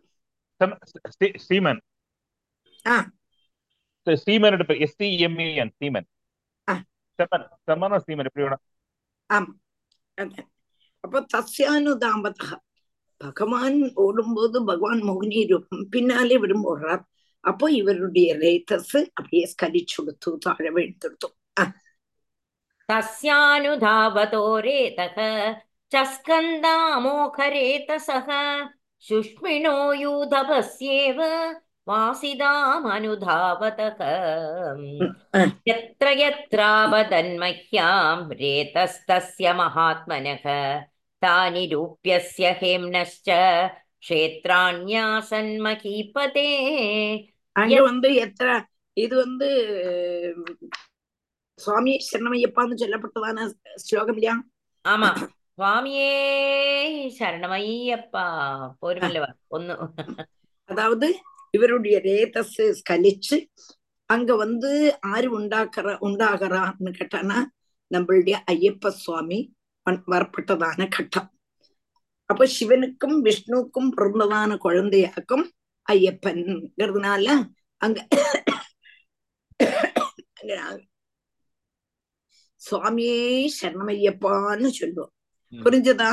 ஸ்ரீமன் ஆ. ஸ்ரீமன் எடுப்பேன் எஸ்டிஎம்ஏஎன் ஸ்ரீமன் ஆ. செமன் செமனா ஸ்ரீமன் எப்படி வேணும் ஆமா அதான். அப்போ தஸ்யானுதாபதா பகவான் ஓடும்போது பகவான் மோகினி ரூபம் பின்னாலே விடும் ஓடுறார் அப்போ இவருடைய ரேத்தஸ் அப்படியே ஸ்கலிச்சு கொடுத்து தாழ விழுத்துடுத்து तस्यानुधावतो रेतः च स्कन्दामोखरेतसः शुष्मिणो यूधभस्येव वासिदामनुधावतः यत्र यत्रावदन्मह्यां रेतस्तस्य महात्मनः तानि रूप्यस्य हेम्नश्च क्षेत्राण्यासन्महीपते அங்க வந்து எத்தனை இது வந்து சுவாமி சரணமையப்பான்னு சொல்லப்பட்டதான ஸ்லோகம் இல்லையா ആമാ സ്വാമിയേ ശരണമയ്യപ്പ പോരുമല്ലോ ഒന്ന് அதாவது இவருடைய ரேதஸ் ஸ்கலிச்சு அங்க வந்து ஆறு உண்டாக்குற உண்டாகிறான்னு கேட்டானா நம்மளுடைய ஐயப்ப சுவாமி வந்- வரப்பட்டதான கட்டம் அப்ப சிவனுக்கும் விஷ்ணுவுக்கும் பிறந்ததான குழந்தையாக்கும் ஐயப்பன்ங்கிறதுனால அங்க அங்க சுவாமியே சரணமையப்பான்னு சொல்லுவோம் ம். புரிஞ்சதா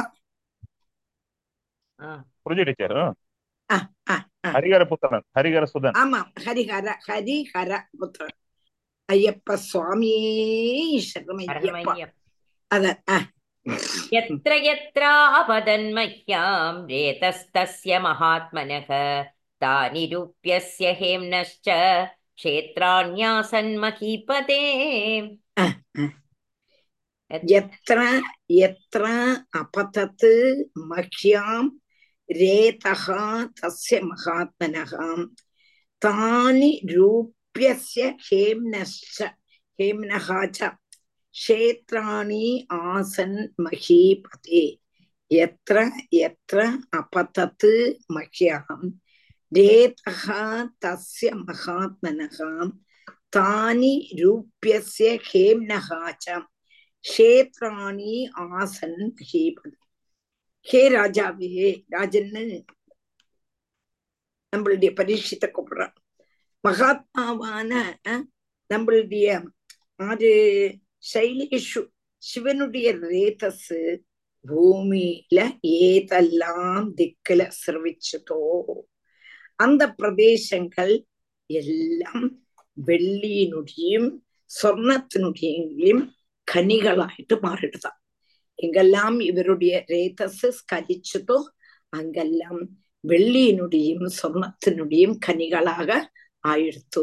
ആ புரிஞ்சு டீச்சர் ஆ, ஆ, ஆ. ஹரிகர புத்திரன் ஹரிகர சுதன் ஆமா ஹரிஹர ஹரிஹர புத்திரன் ஐயப்ப சுவாமியே சரணமையப்பா ശരണമയ്യപ്പ அத ஆ, यत्र यत्रापदन्मह्यां रेतस्तस्य महात्मनः तानि रूप्यस्य हेम्नश्च क्षेत्राण्यासन्महीपते ஆ, ஆ. எத்திர எத்திர அபதத் மஹ்யாம் ரேதः தஸ்ய மகாத்மனः தானி ரூப்யஸ்ய ஹேம்னश्च ஹேம்னः च क्षेत्राणि आसन् महीपते यत्र यत्र अपतत् मह्यां रेतः तस्य महात्मनः तानि रूप्यस्य हेम्नः च க்ஷேத்ராணி ஆசன் மகீபதி ஹே ராஜாவே ராஜன்னு நம்மளுடைய பரீட்சித்த கூப்பிடுறான் மகாத்மாவான அஹ், நம்மளுடைய ஆறு சைலேஷு சிவனுடைய ரேதஸ் பூமியில ஏதெல்லாம் திக்குல சிரவிச்சதோ அந்த பிரதேசங்கள் எல்லாம் வெள்ளியினுடையும் சொர்ணத்தினுடையும் கனிகளாயிட்டு மாறிடுதான் எங்கெல்லாம் இவருடைய ரேதஸ் ஸ்கலிச்சதோ அங்கெல்லாம் வெள்ளியினுடையும் சொர்ணத்தினுடையும் கனிகளாக ஆயிடுத்தோ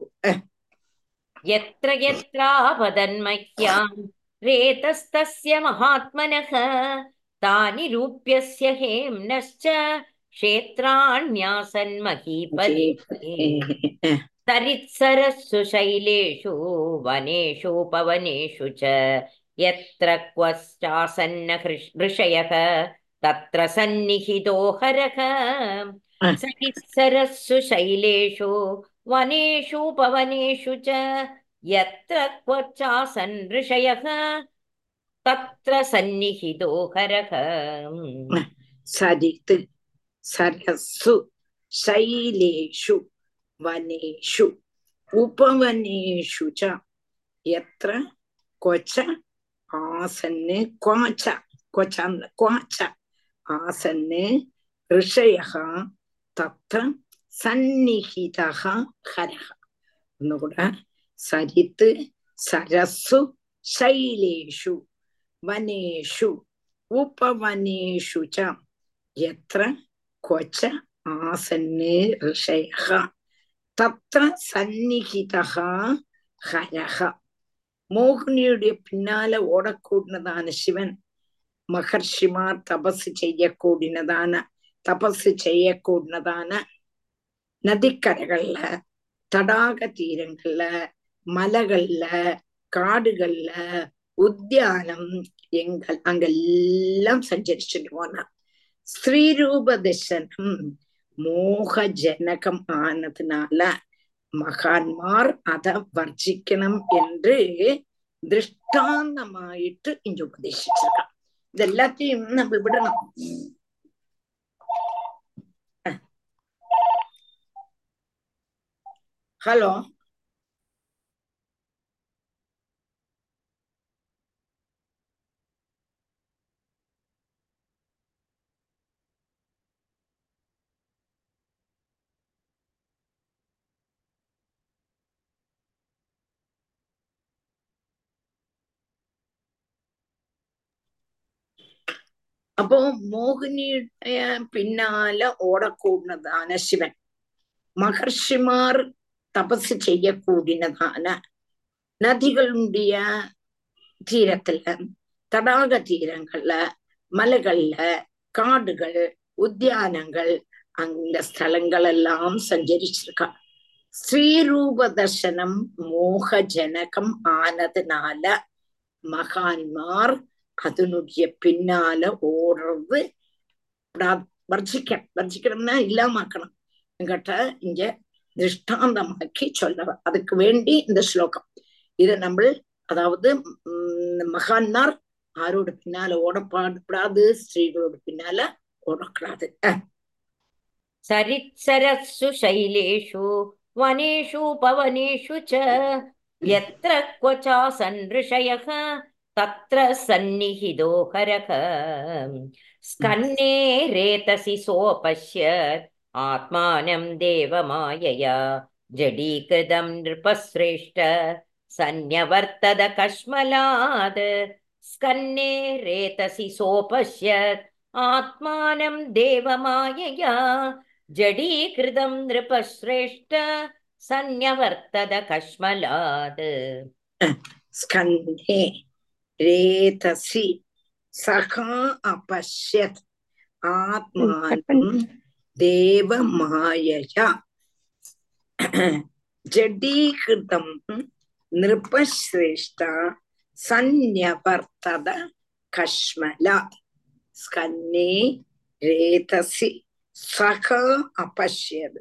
यत्र यत्रापदन्मह्यां रेतस्तस्य महात्मनः तानि रूप्यस्य हेम्नश्च क्षेत्राण्यासन्महीपते तरित्सरस्सु शैलेषु वनेषुपवनेषु च यत्र क्वश्चासन्न हृ- ऋषयः तत्र सन्निहितो हरः सरित्सरस्सु शैलेषु वनेषुपवनेषु च यत्र क्वचासन् ऋषयः तत्र सन्निहितो हरः சரித்து சரசு शैलेषु वनेषु उपवनेषु च यत्र क्वच आसन् क्वाच क्वच क्वाच आसन् ऋषयः तत्र सन्निहितः हरः ഒന്നുകൂടെ സരിത്ത് സരസ്സു ശൈലേഷു വനേഷു ഉപവനേഷു ച യത്ര ക്വച ആസന്നേ ഋഷയഃ തത്ര സന്നിഹിതഃ ഹരഃ മോഹിനിയുടെ പിന്നാലെ ഓടക്കൂടുന്നതാണ് ശിവൻ മഹർഷിമാർ തപസ് ചെയ്യക്കൂടിനതാണ് തപസ് ചെയ്യക്കൂടുന്നതാണ് நதிக்கரைகள்ல தடாக தீரங்கள்ல மலைகள்ல காடுகள்ல உத்தியானம் எங்கள் அங்கெல்லாம் சஞ்சரிச்சுட்டு போனார் ஸ்ரீரூப தர்சனம் மோக ஜனகம் ஆனதுனால மகான்மார் அதை வர்ஜிக்கணும் என்று திருஷ்டாந்தமாயிட்டு இங்க உபதேசிச்சிருக்கான் இது எல்லாத்தையும் நம்ம விடணும் ஹலோ അപ്പോ മോഹിനിയുടെ പിന്നാലെ ഓടക്കൂടുന്നതാണ് ശിവൻ மகர்ஷிமார் தபசு செய்யக்கூடியதான நதிகளுடைய தீரத்துல தடாக தீரங்கள்ல மலைகள்ல காடுகள் உத்தியானங்கள் அந்த ஸ்தலங்கள் எல்லாம் சஞ்சரிச்சிருக்கா ஸ்ரீரூப தர்சனம் மோக ஜனகம் ஆனதுனால மகான்மார் அதனுடைய பின்னால ஓடுறது வர்ஜிக்க வர்ஜிக்கணும்னா இல்லாமக்கணும் என்கிட்ட இங்க திருஷ்டாந்தமாக்கி சொல்ல அதுக்கு வேண்டி இந்த ஸ்லோகம் இது நம்ம அதாவது உம் மகான்மார் ஆரோட பின்னால ஓடப்பாடப்படாது ஸ்ரீகளோட பின்னால ஓடக்கூடாது सरित्सरस्सु शैलेषु वनेषु पवनेषु च यत्र क्वचासन् ऋषयः तत्र सन्निहितो हरः स्कन्ने रेतसि सोऽपश्यत् आत्मानं देवमायया जडीकृतं नृपश्रेष्ठ सन्न्यवर्तद कश्मलात् स्कन्ने रेतसि सोऽपश्यत् आत्मानं देवमायया जडीकृतं नृपश्रेष्ठ सन्न्यवर्तद कश्मलात् स्कन्धे रेतसि सखा अपश्यत् आत्मानं देवमायया जडीकृतं नृपश्रेष्ठ सन्न्यवर्तद कश्मलात् स्कन्ने रेतसि सख अपश्यत्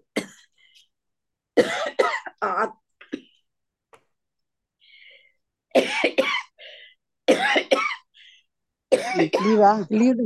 आत् லீவா லீவ்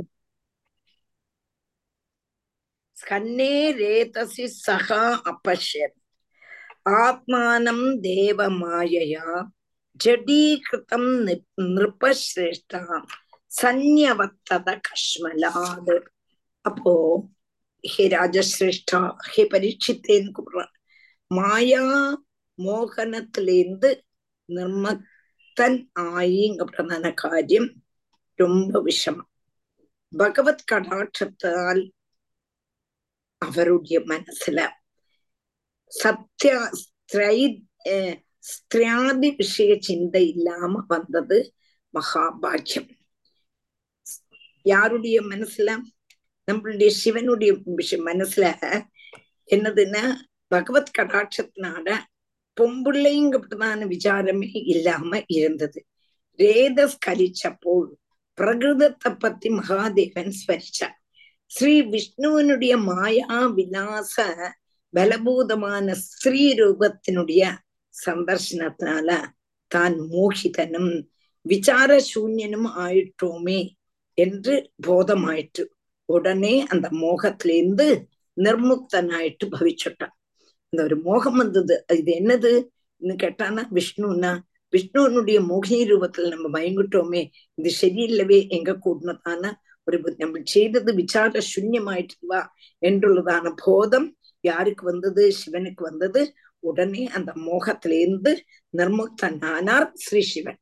स्कन्ने रेतसि सह अपश्यत् आत्मानं देवमायया जडीकृतं नृपश्रेष्ठ சந்நியவத்தத கஷ்மலாது அப்போ ஹே ராஜசிரேஷ்டா ஹே பரீட்சித்தேன்னு கூப்பிடுறான் மாயா மோகனத்திலேருந்து நிர்மத்தன் ஆயிங்கப்படுறதான காரியம் ரொம்ப விஷமம் பகவத் கடாட்சத்தால் அவருடைய மனசுல சத்திய ஸ்திரை ஸ்திரியாதி விஷய சிந்தை இல்லாம வந்தது மகாபாக்கியம் யாருடைய மனசுல நம்மளுடைய சிவனுடைய விஷயம் மனசுல என்னதுன்னா பகவத் கடாட்சத்தினால பொம்புள்ளைங்கப்பட்டதான விசாரமே இல்லாம இருந்தது ரேதஸ் கலிச்சപ്പോൾ பிரகிருதத்தை பத்தி மகாதேவன் ஸ்மரிச்சார் ஸ்ரீ விஷ்ணுவனுடைய மாயா விலாச பலபூதமான ஸ்ரீ ரூபத்தினுடைய சந்தர்சனத்தினால தான் மோகிதனும் விசார சூன்யனும் ஆயிட்டோமே என்று போதமாயிற்று உடனே அந்த மோகத்திலேருந்து நிர்முக்தனாயிட்டு பவிச்சுட்டான் அந்த ஒரு மோகம் வந்தது இது என்னது கேட்டானா விஷ்ணுன்னா விஷ்ணுவனுடைய மோகினி ரூபத்துல நம்ம மயங்கிட்டோமே இது சரியில்லவே எங்க கூடதான ஒரு நம்ம செய்தது விசார சூன்யமாயிட்டுவா என்றுள்ளதான போதம் யாருக்கு வந்தது சிவனுக்கு வந்தது உடனே அந்த மோகத்திலிருந்து நிர்முக்தனானார் ஸ்ரீ சிவன்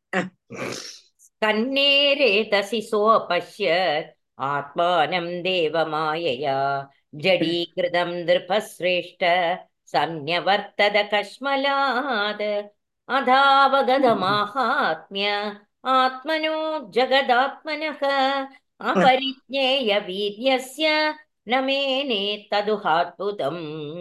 कन्नेरेतसि सोऽपश्यत् आत्मानं देवमायया जडीकृतं नृपश्रेष्ठ संन्यवर्तद कश्मलात् अधावगतमाहात्म्य आत्मनो जगदात्मनः अपरिज्ञेयवीर्यस्य न मेने तदुहात्भुतम्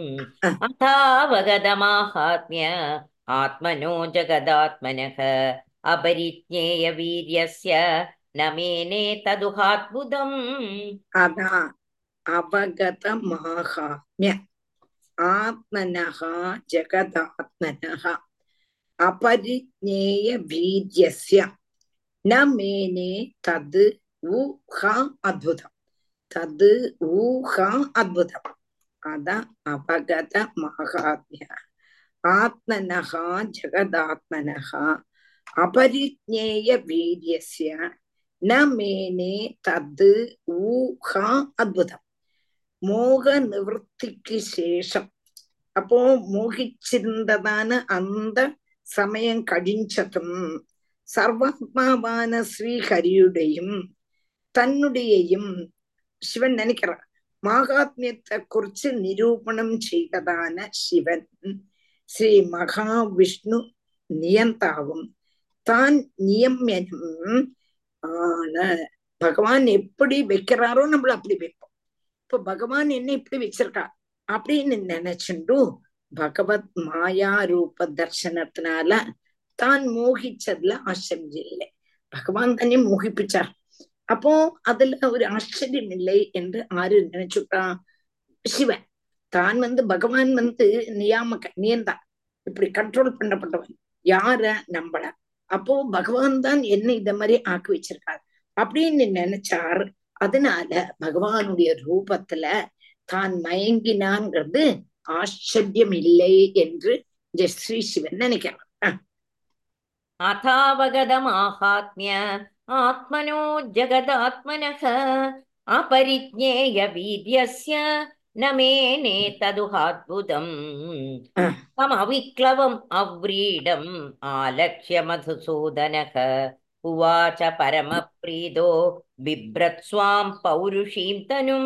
अथावगतमाहात्म्य आत्मनो जगदात्मनः अपरिज्ञेयवीर्यस्य न मेने तदुहात्भुतम् அதா அவகத மாகாத்மிய ஆத்மனः ஜெகதாத்மனः அபரிஜ்ஞேய வீரியஸ்ய ந மேனே தது ஊஹா அத்புதம் தது ஊஹா அத்புதம் அத அவகத மகாத்மிய ஆத்மனः ஜெகதாத்மனः அபரிஜ்ஞேய வீரியஸ்ய ந மேனே தது ஊஹா அத்புதம் மோக நிவൃத்திக்கு சேஷம் அப்போ மோகிச்சிருந்ததான அந்த സമയം കടിഞ്ചതും സർവാത്മാവാന ശ്രീഹരിയുടെയും തന്നുടെയും ശിവൻ நினைக்கிறார் மகாத்மியத்தை குறிச்சு நிரூபணம் செய்ததான சிவன் ஸ்ரீ மகாவிஷ்ணு நியந்தாவும் தான் நியமியனும் ஆன பகவான் எப்படி வைக்கிறாரோ நம்மள அப்படி வைப்போம் இப்ப பகவான் என்ன இப்படி வச்சிருக்கா அப்படின்னு நினைச்சுண்டு பகவத் மாயா ரூப தர்சனத்தினால தான் மோகிச்சதுல ஆச்சரியம் இல்லை பகவான் தானே மோகிப்பிச்சார் அப்போ அதுல ஒரு ஆச்சரியம் இல்லை என்று ஆறு நினைச்சுட்டா சிவன் தான் வந்து பகவான் வந்து நியாமக நியந்தா இப்படி கண்ட்ரோல் பண்ணப்பட்டவன் யார நம்பள அப்போ பகவான் தான் என்ன இத மாதிரி ஆக்கி வச்சிருக்கார் அப்படின்னு நினைச்சார் அதனால பகவானுடைய ரூபத்துல தான் மயங்கினான்ங்கிறது ஆச்சரியம் இல்லை என்று ஸ்ரீ சிவன் நினைக்கிறார் अथावगतमाहात्म्य आत्मनो जगदात्मनः अपरिज्ञेयवीर्यस्य न मेने तदुहाद्भुतम् तमविक्लवम् अव्रीडम् आलक्ष्य मधुसूदनः उवाच परमप्रीतो बिभ्रत्स्वां पौरुषीं तनुम्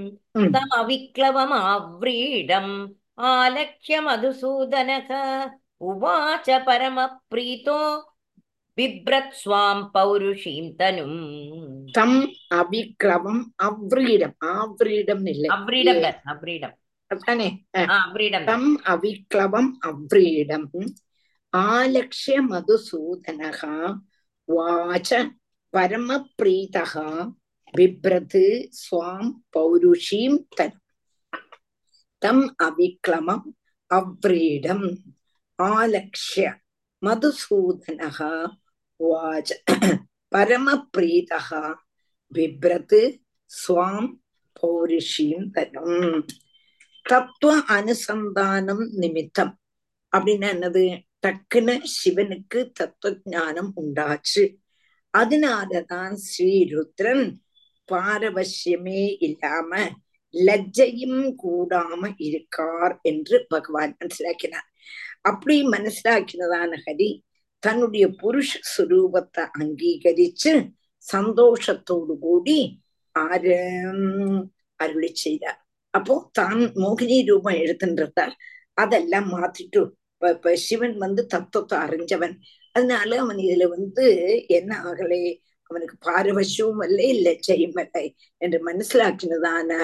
तमविक्लवमाव्रीडम् आलक्ष्य मधुसूदनः उवाच परमप्रीतो बिभ्रत्स्वां पौरुषीं तनुम् தம் அவிக்ளவம் அவ்ரீடம் ஆவ்ரீடம் இல்லை अव्रीडं तत् अव्रीडं அதானே हा अव्रीडं तत् தம் அவிக்ளவம் அவ்ரீடம் ஆலக்ஷ்ய மதுசூதனः வாச்ச பரமப்ரீதः பிப்ரத் ஸ்வாம் பௌருஷீம் தன் தம் அவிக்ளமம் அவ்ரீடம் ஆலக்ஷ்ய மதுசூதனः வாச்ச பரமப்ரீதः பிப்ரத் ஸ்வாம் பௌருஷீம் தனும் தத்துவ அனுசந்தானம் நிமித்தம் அப்படின்னா என்னது டக்குன்னு சிவனுக்கு தத்துவ ஞானம் உண்டாச்சு அதனாலதான் ஸ்ரீருத்ரன் பாரவசியமே இல்லாம லஜ்ஜையும் கூடாம இருக்கார் என்று பகவான் மனசிலாக்கினார் அப்படி மனசிலாக்கினதான ஹரி தன்னுடைய புருஷ சுரூபத்தை அங்கீகரிச்சு சந்தோஷத்தோடு கூடி ஆரு அருளி செய்தார் அப்போ தான் மோகினி ரூபம் எடுத்துன்றார் அதெல்லாம் மாத்திட்டு இப்ப இப்ப சிவன் வந்து தத்துவத்தை அறிஞ்சவன் அதனால அவன் இதுல வந்து என்ன ஆகலே அவனுக்கு பாரவசியமும் இல்லை லட்சையும் இல்லை என்று மனசிலாக்கினதான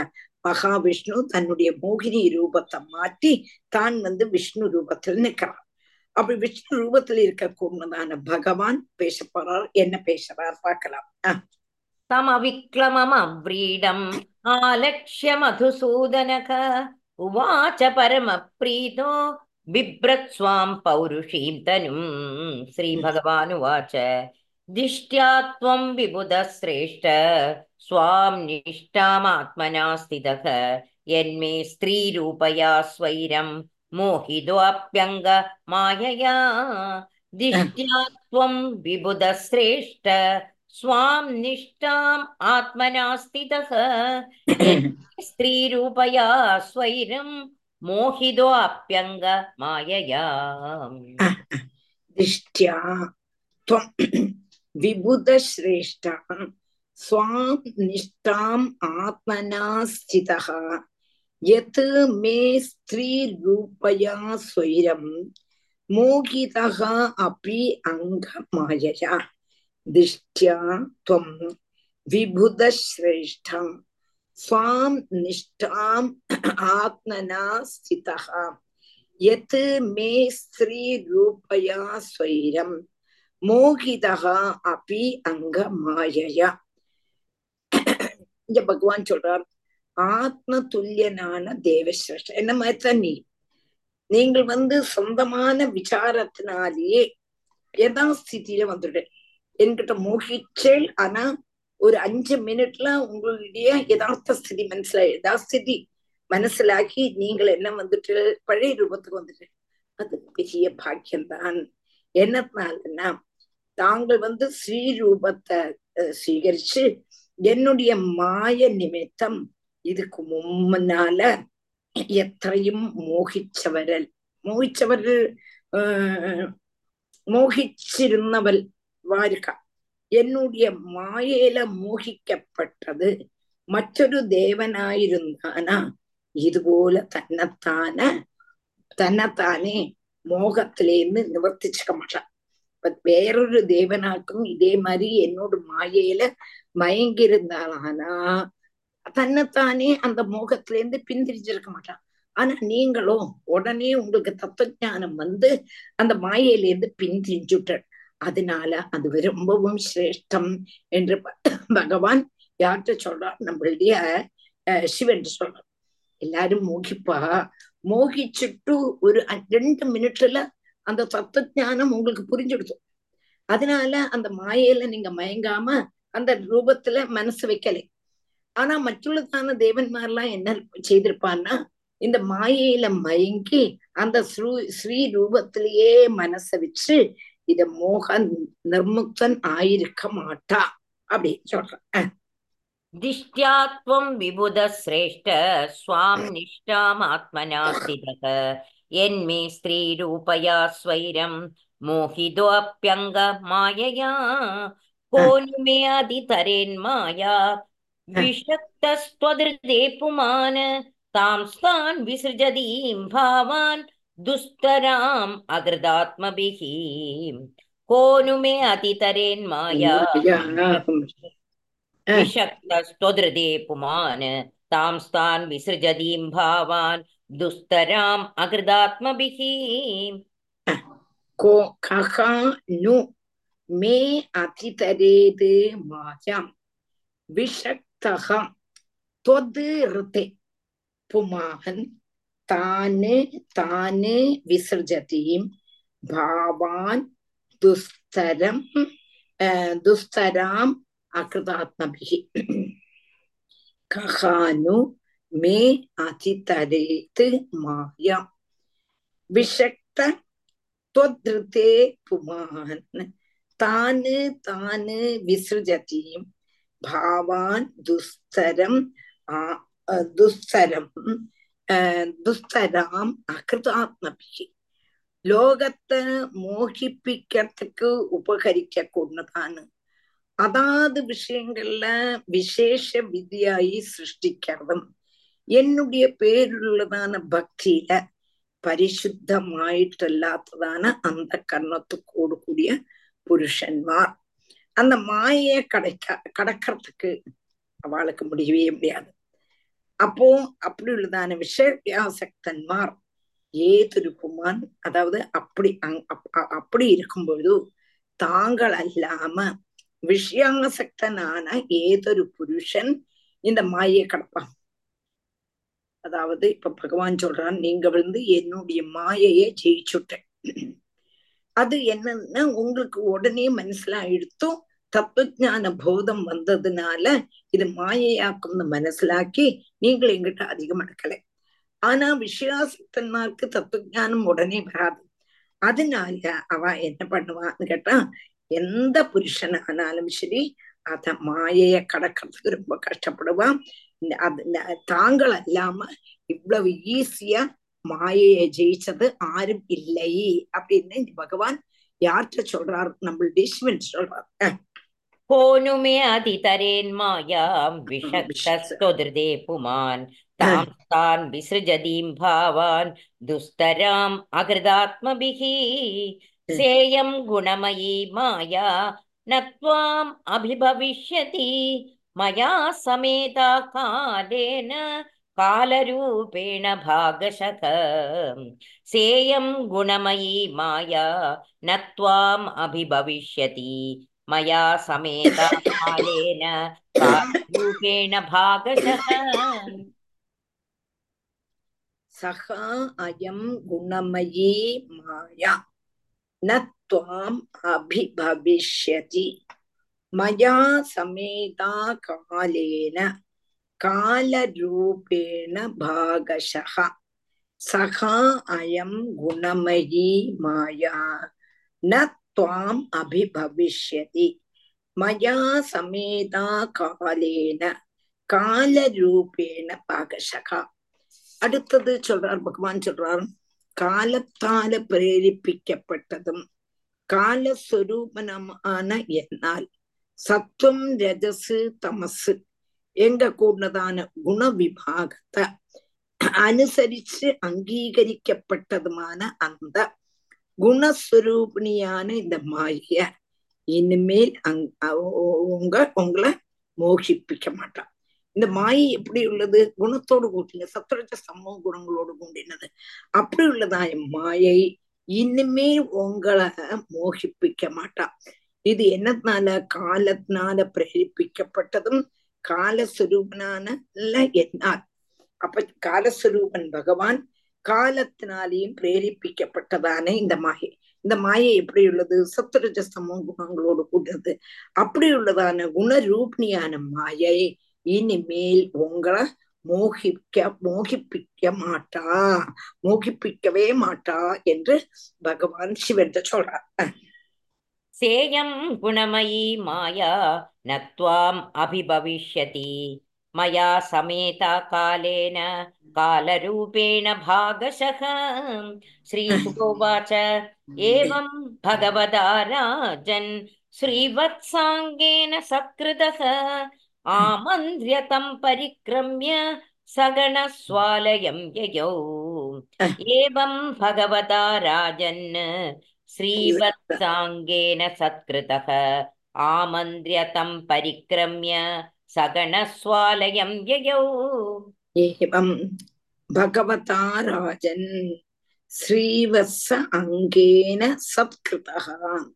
மகாவிஷ்ணு தன்னுடைய மோகினி ரூபத்தை மாற்றி தான் வந்து விஷ்ணு ரூபத்தில் நிற்கிறார் அப்படி விஷ்ணு ரூபத்தில் இருக்கக்கூடியதான பகவான் பேச போறார் என்ன பேசுறார் பார்க்கலாம் அஹ் तमविक्लममव्रीडम् आलक्ष्य मधुसूदनक उवाच परमप्रीतो बिभ्रत् स्वां पौरुषीं तनुम् श्रीभगवानुवाच दिष्ट्या त्वं विबुधश्रेष्ठ स्वां निष्ठामात्मना स्थितः यन्मे स्त्रीरूपया स्वैरं मोहितोऽप्यङ्ग मायया दिष्ट्या त्वं विबुधश्रेष्ठ स्वां निष्ठाम् आत्मना स्थितः यन्मे स्त्रीरूपया स्वैरं मोहितोऽप्यङ्ग मायया दिष्ट्या त्वं विबुधश्रेष्ठ स्वां निष्ठाम् आत्मना स्थितः यत् मे स्त्रीरूपया स्वैरं मोहितः अपि अङ्गमायया दिष्ट्या त्वं विबुधश्रेष्ठ स्वां निष्ठाम् आत्मना स्थितः यत् मे स्त्रीरूपया स्वैरं மோகிதா அப்பி அங்க மாயையா இங்க பகவான் சொல்றார் ஆத்ம துல்லியனான தேவசிரஷ்ட என்ன மாதிரி தான் நீ நீங்கள் வந்து சொந்தமான விசாரத்தினாலேயே யதாஸ்திதியில வந்துடு என்கிட்ட மோகிச்சேல் ஆனா ஒரு அஞ்சு மினிட்ல உங்களுடைய யதார்த்த ஸ்திதி மனசுல யதாஸ்திதி மனசிலாக்கி நீங்கள் என்ன வந்துட்டு பழைய ரூபத்துக்கு வந்துட்டு அது பெரிய பாக்கியம்தான் என்னத்தினாலன்னா தாங்கள் வந்து ஸ்ரீரூபத்தை ஸ்வீகரிச்சு என்னுடைய மாய நிமித்தம் இதுக்கு முன்னால எத்தையும் மோகிச்சவரல் மோகிச்சவர்கள் மோகிச்சிருந்தவள் வாருக்கா என்னுடைய மாயையில மோகிக்கப்பட்டது மற்றொரு தேவனாயிருந்தானா இதுபோல தன்னைத்தான தன்னைத்தானே மோகத்திலேருந்து நிவர்த்திச்சுக்க மாட்டான் வேறொரு தேவனாக்கும் இதே மாதிரி என்னோட மாயையில மயங்கி இருந்தாலானா தன்னைத்தானே அந்த மோகத்திலேருந்து பின்திரிஞ்சிருக்க மாட்டான் ஆனா நீங்களும் உடனே உங்களுக்கு தத்துவ ஞானம் வந்து அந்த மாயையிலேருந்து பின்திரிஞ்சுட்ட அதனால அது ரொம்பவும் சிரேஷ்டம் என்று பகவான் யார்கிட்ட சொல்றார் நம்மளுடைய சிவன் சொல்றார் எல்லாரும் மோகிப்பா மோகிச்சுட்டு ஒரு ரெண்டு மினிட்ல அந்த தத்துவ ஞானம் உங்களுக்கு புரிஞ்சுடுது அதனால அந்த மாயையில நீங்க மயங்காம அந்த ரூபத்துல மனசு வைக்கலை ஆனா மറ്റുள்ளதான தேவன்மார்லாம் என்ன செய்திருப்பான்னா இந்த மாயையில மயங்கி அந்த ஸ்ரீ ஸ்ரீ ரூபத்திலேயே மனச வச்சு இத மோக நிர்முக்தன் ஆயிருக்க மாட்டா அப்படின்னு சொல்றேன் दिष्ट्या त्वं विबुधश्रेष्ठ स्वां निष्ठामात्मना स्थितः यन्मे स्त्रीरूपया स्वैरं मोहितोऽप्यङ्गमायया को नु मे अधितरेन्माया विषक्तस्त्वदृते पुमान् तां स्तान् विसृजतीं भावान् दुस्तराम् अकृदात्मभिः को नु मे अतितरेन्माया विषक्तस्त्वदृते पुमान् तां स्तान् विसृजतीं भावान् दुस्तराम् अकृदात्मभिः को कः नु मे अतितरेत् मायां विषक्तः त्वदृते पुमान् तान् तान् विसृजतीं भावान् दुस्तरं दुस्तराम् அகிருதாத்மபிகி கஹானு மே அதிதரேத்து மாயா விஷக்த त्वदृते पुमान् तान् तान् विसृजतीं भावान् दुस्तरम् दुस्तरम् துஸ்தராம் அகிருதாத்மபிகி லோகத்தை மோகிப்பிக்கிறதுக்கு உபகரிக்க கூடதான்னு அதாவது விஷயங்கள்ல விசேஷ விதியாயி சிருஷ்டிக்கிறதும் என்னுடைய பேருள்ளதான பக்தியில பரிசுத்தமாயிட்டல்லாததான அந்த கர்ணத்துக்கோடு கூடிய புருஷன்மார் அந்த மாயைய கடைக்க கடக்கிறதுக்கு அவளுக்கு முடியவே முடியாது அப்போ அப்படி உள்ளதான விஷயாசக்தன்மார் ஏதொரு புமான் அதாவது அப்படி அங்- அப்- அ- அப்படி இருக்கும் பொழுது தாங்கள் அல்லாம விஷயாசக்தனான ஏதொரு புருஷன் இந்த மாயை கடப்பான் அதாவது இப்ப பகவான் சொல்றான் நீங்க வந்து என்னுடைய மாயையை ஜெயிச்சுட்டேன் அது என்னன்னா உங்களுக்கு உடனே മനസ്സിലായിടുത്തും தத்துவஞான போதம் வந்ததுனால இது மாயையாக்கும்னு മനസ്സിലാക്കി நீங்கள் எங்கிட்ட அதிகம் அடக்கலை ஆனா விஷயாசக்தன்மார்க்கு தத்துவஞானம் உடனே வராது அதனால அவ என்ன பண்ணுவான்னு கேட்டா எந்த புருஷன் ஆனாலும் சரி அத மாயைய கடக்கிறதுக்கு ரொம்ப கஷ்டப்படுவான் இந்த- அது ந- தாங்கள் அல்லாம இவ்வளவு ஈஸியா மாயையை ஜெயிச்சது ஆரும் இல்லை அப்படின்னு இந்த பகவான் யார்கிட்ட சொல்றார் நம்மளுடைய சிவன் சொல்றார் அஹ், को नु मे अधितरेन्मायां विषक्तस्त्वदृदे पुमान् तां तान् विसृजदीं भावान् दुस्तराम् अकृदात्मभिः सेयं गुणमयी माया न त्वाम् अभिभविष्यति मया समेता कालेन कालरूपेण भागशः सेयं गुणमयी माया न त्वाम् अभिभविष्यति मया समेता कालेन कालरूपेण भागशः சகா அயம் குணமயி மாயா ந துவாம் அபிபவிஷ்யதி மயா சமேதா காலேன காலரூபேண பாகசः சகா அயம் குணமயி மாயா ந துவாம் அபிபவிஷ்யதி மயா சமேதா காலேன காலரூபேண பாகசகா அடுத்தது சொல்றார் பகவான் சொல்றார் காலத்தால பிரேரிப்பிக்கப்பட்டதும் காலஸ்வரூபனமான என்னால் சத்துவம் ரஜசு தமசு எங்க கூடதான குண விபாகத்தை அனுசரிச்சு அங்கீகரிக்கப்பட்டதுமான அந்த குணஸ்வரூபிணியான இந்த மாய இனிமேல் அங் உங்க உங்களை மோகிப்பிக்க மாட்டான் இந்த மாயை எப்படி உள்ளது குணத்தோடு கூட்டின சத்ரஜ சமூக குணங்களோடு கூடினது அப்படி உள்ளதாய மாயை இனிமே உங்களை மோகிப்பிக்க மாட்டான் இது என்னத்தினால காலத்தினால பிரேரிப்பிக்கப்பட்டதும் காலஸ்வரூபனான என்னால் அப்ப காலஸ்வரூபன் பகவான் காலத்தினாலேயும் பிரேரிப்பிக்கப்பட்டதான இந்த மாயை இந்த மாயை எப்படி உள்ளது சத்துரஜ சமூக குணங்களோடு கூடினது அப்படி உள்ளதான குணரூபிணியான மாயை இனிமேல் உங்களை மோகிக்க மோகிப்பிக்க மாட்டா மோகிப்பிக்கவே மாட்டா என்று பகவான் சிவன் சொல்றார் सेयं गुणमयी माया न त्वाम् अभिभविष्यति मया समेता कालेन कालरूपेण भागशः श्रीशुकोवाच एवं भगवदा राजन् श्रीवत्साङ्गेन सत्कृतः आमन्त्र्यतं परिक्रम्य सगणस्वालयं ययौ एवं भगवता राजन् श्रीवत्साङ्गेन सत्कृतः आमन्त्र्यतं परिक्रम्य सगणस्वालयं ययौ एवं भगवता राजन् श्रीवत्स अङ्गेन सत्कृतः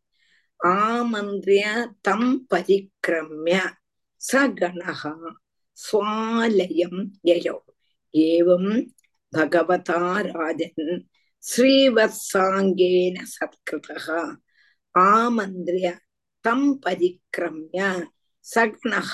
आमन्त्र्य तं परिक्रम्य स गणः स्वालयं ययौ एवं भगवता राजन् श्रीवत्साङ्गेन सत्कृतः आमन्त्र्य तं परिक्रम्य सगणः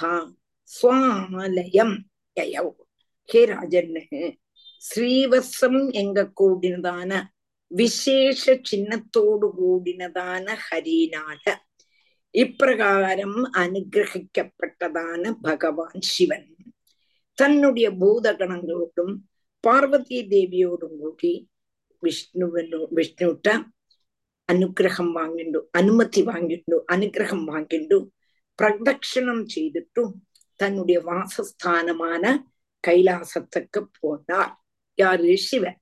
சுவாலயம் யயௌ ஹே ராஜன் ஸ்ரீவத்சம் எங்க கூடினதான விசேஷ சின்னத்தோடு கூடினதான ஹரினால இப்பிரகாரம் அனுகிரகிக்கப்பட்டதான பகவான் சிவன் தன்னுடைய பூதகணங்களோடும் பார்வதி தேவியோடும் கூடி വിഷ്ണുവിനു വിഷ്ണുട്ട അനുഗ്രഹം വാങ്ങിണ്ടു അനുമതി വാങ്ങിണ്ടു അനുഗ്രഹം വാങ്ങിണ്ടു പ്രദക്ഷിണം ചെയ്തിട്ടു തன்னுடைய வாசஸ்தானமான கைலாசத்துக்கு போனார் யாரு சிவன்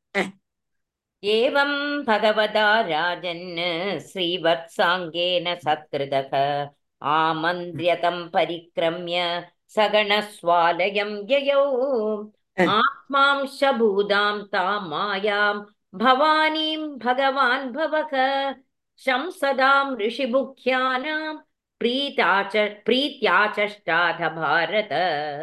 एवं भगवता राजन् श्रीवत्साङ्गेन सत्कृतः आमन्त्र्यतं परिक्रम्य सगणस्वालयं ययौ आत्मांशभूतां तां मायां भवानीं भगवान् भवः शंसदां ऋषिमुख्यानां प्रीत्याच प्रीत्याचष्टाथ भारत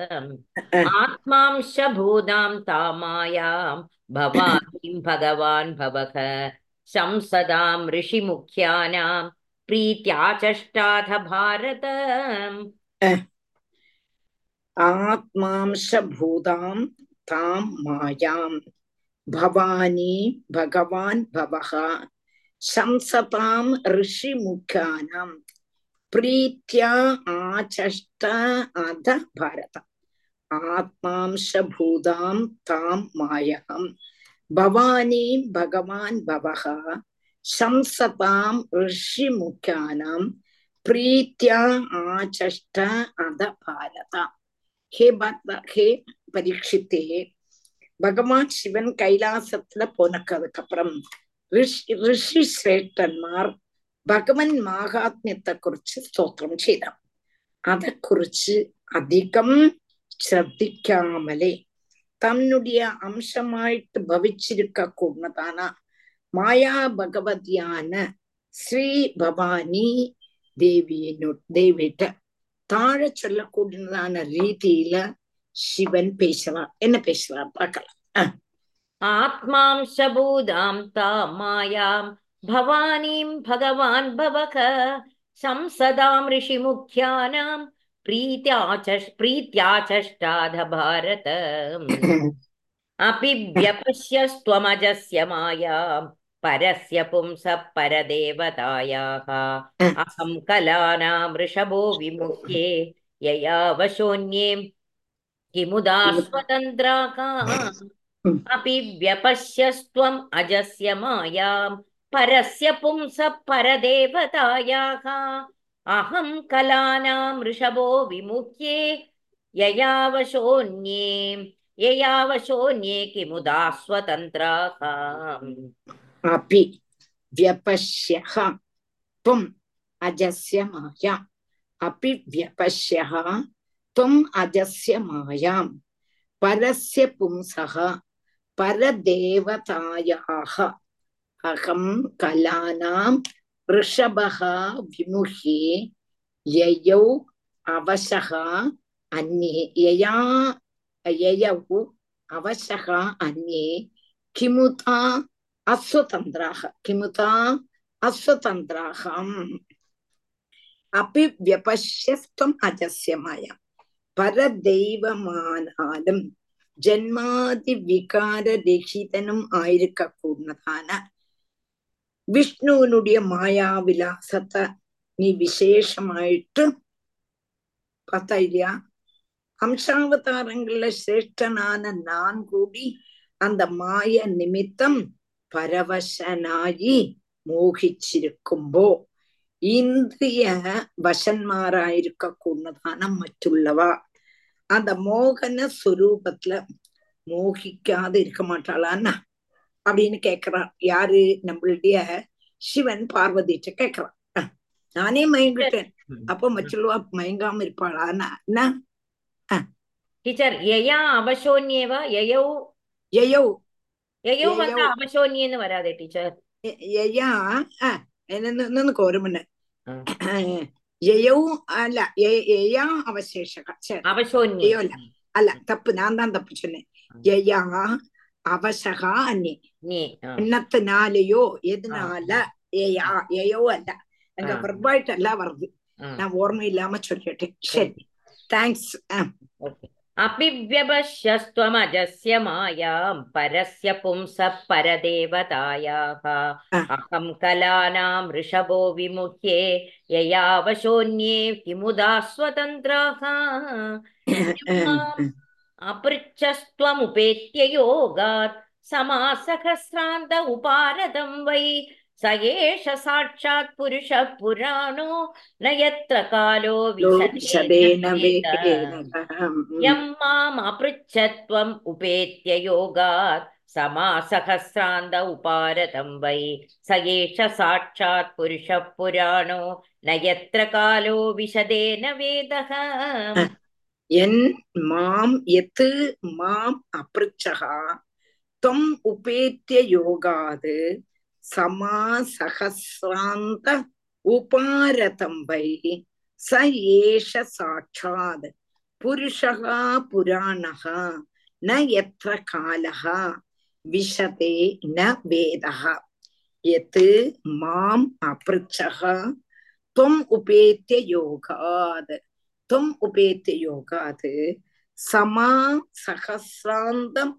आत्मांशभूतां तां मायां भवानीं भगवान् भवः शंसदां ऋषिमुख्यानां प्रीत्याचष्टाथ भारत ஆத்மாம்சபூதாம் தாம் மாயாம் பவானி பகவான் பவஹ சம்சதாம் ரிஷி முக்கானாம் பிரீத்யா ஆச்சஷ்ட அத பாரத ஆத்மாம்சபூதாம் தாம் மாயாம் பவானி பகவான் பவஹ சம்சதாம் ரிஷி முக்கானாம் பிரீத்யா ஆச்சஷ்ட அத பாரத ஹே பக்த ஹே பரீட்சித்தே பகவான் சிவன் கைலாசத்துல போனதுக்கு அப்புறம் ரிஷி ரிஷி சிரேஷ்டன்மார் பகவன் மாகாத்மியத்தை குறிച്ച് സ്തോത്രം ചെയ്താം അതക്കുറിച്ച് അധികം ശ്രദ്ധിക്കാമലെ തന്നുடைய അംശമായിട്ട് ഭവിച്ചിരിക്ക കൂടുന്നതാണ് മായാ ഭഗവതിயான ஸ்ரீ பவானி தேவியினு தேவிட்ட தாழ சொல்லக்கூடியதான ரீதியில சிவன் பேசுறான் என்ன பேசுறான் பார்க்கலாம் आत्मांशभूतां तां मायां भवानीं भगवान् भवः संसदां ऋषिमुख्यानां प्रीत्याचष् प्रीत्याचष्टाध भारत अपि व्यपश्यस्त्वमजस्य मायां परस्य पुंसः परदेवतायाः अहं कलानां वृषभो विमुख्ये यया वशोन्ये किमुदा स्वतन्त्राका अपि व्यपश्यस्त्वम् अजस्य मायां परस्य पुंसः परदेवतायाः अहं कलानां वृषभो विमुख्ये ययावशोन्ये ययावशोन्ये किमुदा स्वतन्त्राः अपि व्यपश्यः त्वम् अजस्य माया अपि व्यपश्यः त्वम् अजस्य मायां परस्य पुंसः परदेवतायाः अहं कलानां वृषभः विमुखे ययौ अवशः अन्ये यया ययौ अवशः अन्ये किमुता अस्वतन्त्राः किमुता अस्वतन्त्राः अपि व्यपश्यस्त्वम् अजस्य माया பரதெய்வமானாலும் ஜன்மாதி விகார ரகிதனும் ஆயிருக்க கூடதான விஷ்ணுவனுடைய மாயா விலாசத்தை நீ விசேஷமாயிட்டு பார்த்தா இல்லையா அம்சாவதாரங்கள்ல சிரேஷ்டனான நான் கூடி அந்த மாய நிமித்தம் பரவசனாயி மோகிச்சிருக்கும்போ இந்திரிய வசன்மாராயிருக்க கூடதான மറ്റുള്ളவா அந்த மோகன ஸ்வரூபத்துல மோகிக்காது இருக்க மாட்டாளான்னா அப்படின்னு கேக்குறான் யாரு நம்மளுடைய சிவன் பார்வதிட்ட கேக்குறான் அஹ், நானே மயங்கிட்டேன் அப்போ மச்சுள்ளவா மயங்காம இருப்பாளான்னா என்ன டீச்சர் யயா அவசோன்யேவா யயௌ யயோ யயௌ வந்தா யயௌ. அவசோன்யேன்னு வராதே டீச்சர் ய- யயா அஹ், என்ன- നിനക്ക് ഒരു മിനിറ്റ് ആ. യയൗ അല്ല യ- യയാ അവശേഷക ശരി அவசோன்யே யயோ இல்ல அல்ல தப்பு நான் தான் தப்பு சொன்னேன் யயா அவசகா அன்னி நீ ஆ. எண்ணத்தினாலேயோ எதனால ஏயா ஏயோ அல்ல அங்க ஆ. வெர்பாய்ட் எல்லாம் வருது ஆ. நான் ஓர்மை இல்லாம சொல்லிட்டேன் சரி தேங்க்ஸ் ओके अपिव्यपश्यस्त्वमजस्य मायां परस्य पुंसः परदेवतायाः आ. अहं कलानां वृषभो विमुख्ये ययावशोन्ये किमुदा स्वतन्त्राः माम् अपृच्छस्त्वमुपेत्य योगात् समासहस्रान्त उपारतं वै स एष साक्षात् पुरुषः पुराणो न यत्र कालो விசதேன विशदेन வேகேன यं माम् अपृच्छत्वम् उपेत्य योगात् समासहस्रान्त उपारतं वै स एष साक्षात् पुरुषः पुराणो न यत्र कालो विशदेन वेदः என் மாம் எத்து மாம் அப்ருச்சகா त्वम् उपेत्य योगात् समासहस्रान्त उपारतं वै स एष साक्षात् पुरुषः पुराणः न यत्र कालः विशते न वेदः यत् माम् अपृच्छः त्वम् उपेत्य योगात् त्वम् उपेत्य योगात् समासहस्रान्तम्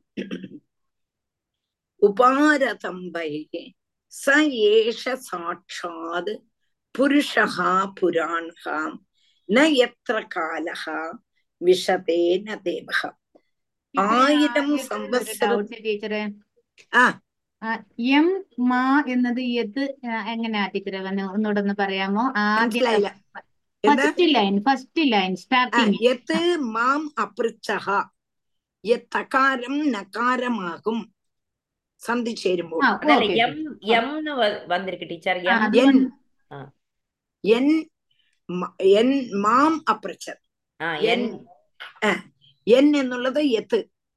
उपारतं वै स एष साक्षात् पुरुषः पुराणः न यत्र कालः विशते न देवः ആയിരം സംവത്സരം ടീച്ചറെ ആ എം മാ എന്നത് യത് എങ്ങനെയാ ടീച്ചറെ വന്ന് ഒന്നുകൂടെ ഒന്ന് പറയാമോ ആദ്യം മനസ്സിലായില്ല എന്താ ഫസ്റ്റ് ലൈൻ ഫസ്റ്റ് ലൈൻ ആ, സ്റ്റാർട്ടിങ് യത്ത് മാം അപൃച്ഛഹ യത്തകാരം നകാരമാകും സന്ധി ചേരുമ്പോൾ ആ അതല്ല ഓക്കെ எம் எம்னு வ- வந்திருக்கு டீச்சர் ആ எம் അത് എൻ വന്ന് ஆ. എൻ മ- എൻ മാം അപൃച്ഛത് ஆ എൻ என் ആ, എൻ എന്നുള്ളത് യത്ത്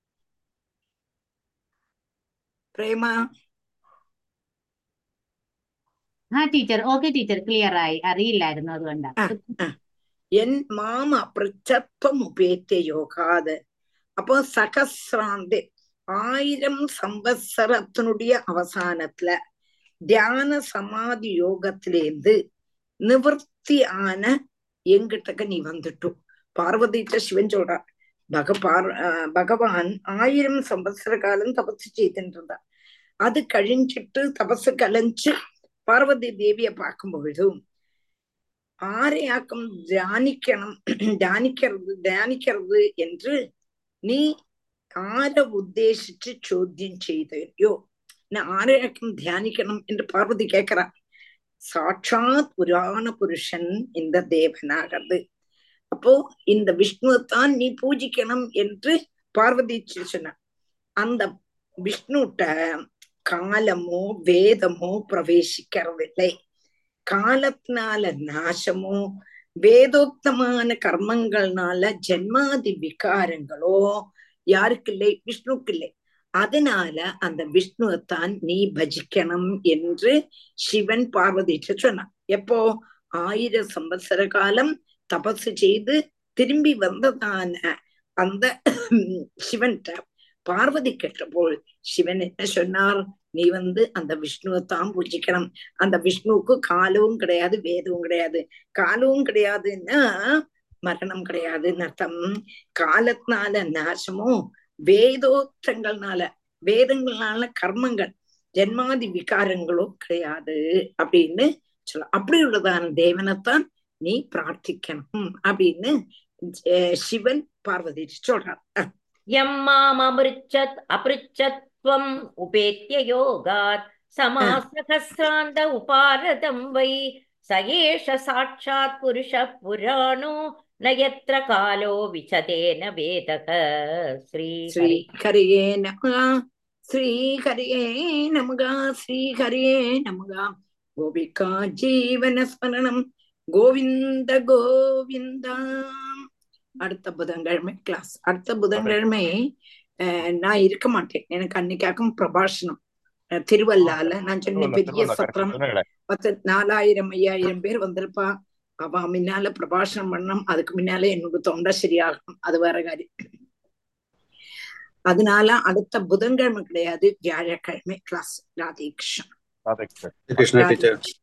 പ്രേമ ആ ടീച്ചർ ഓക്കെ ടീച്ചർ ക്ലിയർ ആയി അറിയില്ലായിരുന്നു അതുകൊണ്ടാ ആ, ആ. എൻ മാം അപൃച്ഛത്വം ഉപേത്യ യോഗാത് அப்போ சகசிராந்து ஆயிரம் சம்பத்சரத்தினுடைய அவசானத்துல தியான சமாதி யோகத்திலேருந்து நிவர்த்தி ஆன எங்கிட்டக்க நீ வந்துட்டு பார்வதிட்ட சிவன் சொல்றார் பக பார் ஆஹ் பகவான் ஆயிரம் சம்பத்சர காலம் தபசு செய்துட்டு இருந்தார் அது கழிஞ்சிட்டு தபசு கலைஞ்சு பார்வதி தேவிய பார்க்கும் பொழுதும் ஆரையாக்கம் தியானிக்கணும் தியானிக்கிறது தியானிக்கிறது என்று നീ ആരെ ഉദ്ദേശിച്ച് ചോദ്യം ചെയ്തയോ ഞാൻ ആരെയാക്കും ധ്യാനിക്കണം என்று பார்வதி கேட்கிறா சாட்சாத் புராண புருஷன் இந்த தேவனாகிறது அப்போ இந்த விஷ்ணுவைத்தான் நீ பூஜிக்கணும் என்று பார்வதி சொன்னார் அந்த விஷ்ணுட்ட காலமோ வேதமோ பிரவேசிக்கிறதில்லை காலத்தினால நாசமோ வேதோக்தமான கர்மங்கள்னால ஜென்மாதி விகாரங்களோ யாருக்கு இல்லை விஷ்ணுக்கு இல்லை அதனால அந்த விஷ்ணுவைத்தான் நீ பஜிக்கணும் என்று சிவன் பார்வதிட்டு சொன்னான் எப்போ ஆயிரம் சம்பத்சர காலம் தபசு செய்து திரும்பி வந்ததான அந்த சிவன்கிட்ட பார்வதி கேட்டபோல் சிவன் என்ன சொன்னார் நீ வந்து அந்த விஷ்ணுவைத்தான் பூஜிக்கணும் அந்த விஷ்ணுவுக்கு காலவும் கிடையாது வேதவும் கிடையாது காலவும் கிடையாதுன்னா மரணம் கிடையாதுன்னு அர்த்தம் காலத்தினால நாசமோ வேதோத்தங்கள்னால வேதங்களால கர்மங்கள் ஜென்மாதி விகாரங்களோ கிடையாது அப்படின்னு சொல்ல அப்படி உள்ளதான தேவனைத்தான் நீ பிரார்த்திக்கணும் அப்படின்னு அஹ் சிவன் பார்வதி சொல்றார் அஹ் எம் மாம் அமிருச்சத் அபிருச்சத் त्वम् उपेत्य योगात् समासहस्रान्त उपारतं वै स एष साक्षात् पुरुषः पुराणो न यत्र कालो विचते न वेदः श्रीहरि ஸ்ரீஹரியே நமக ஸ்ரீஹரியே நமக ஸ்ரீஹரியே நமக கோபிகா ஜீவன ஸ்மரணம் கோவிந்த கோவிந்தா அடுத்த புதன்கிழமை கிளாஸ் அடுத்த புதன்கிழமை அஹ், நான் இருக்க மாட்டேன் எனக்கு அன்னைக்காக்கும் பிரபாஷணம் அஹ், திருவல்லால நான் சொன்னேன் பெரிய திருவள்ளா correct. சத்திரம் சொன்னீங்களே. பத்து நாலாயிரம் ஐயாயிரம் பேர் வந்திருப்பா அவ முன்னால பிரபாஷணம் பண்ணணும் அதுக்கு முன்னால என்னோட தொண்டை சரியாகணும் அது வேற காரியம் அதனால அடுத்த புதன்கிழமை கிடையாது வியாழக்கிழமை கிளாஸ் ராதே கிருஷ்ணன் ராதே கிருஷ்ணன். கிருஷ்ணா ராதே டீச்சர் கிருஷ்ணன்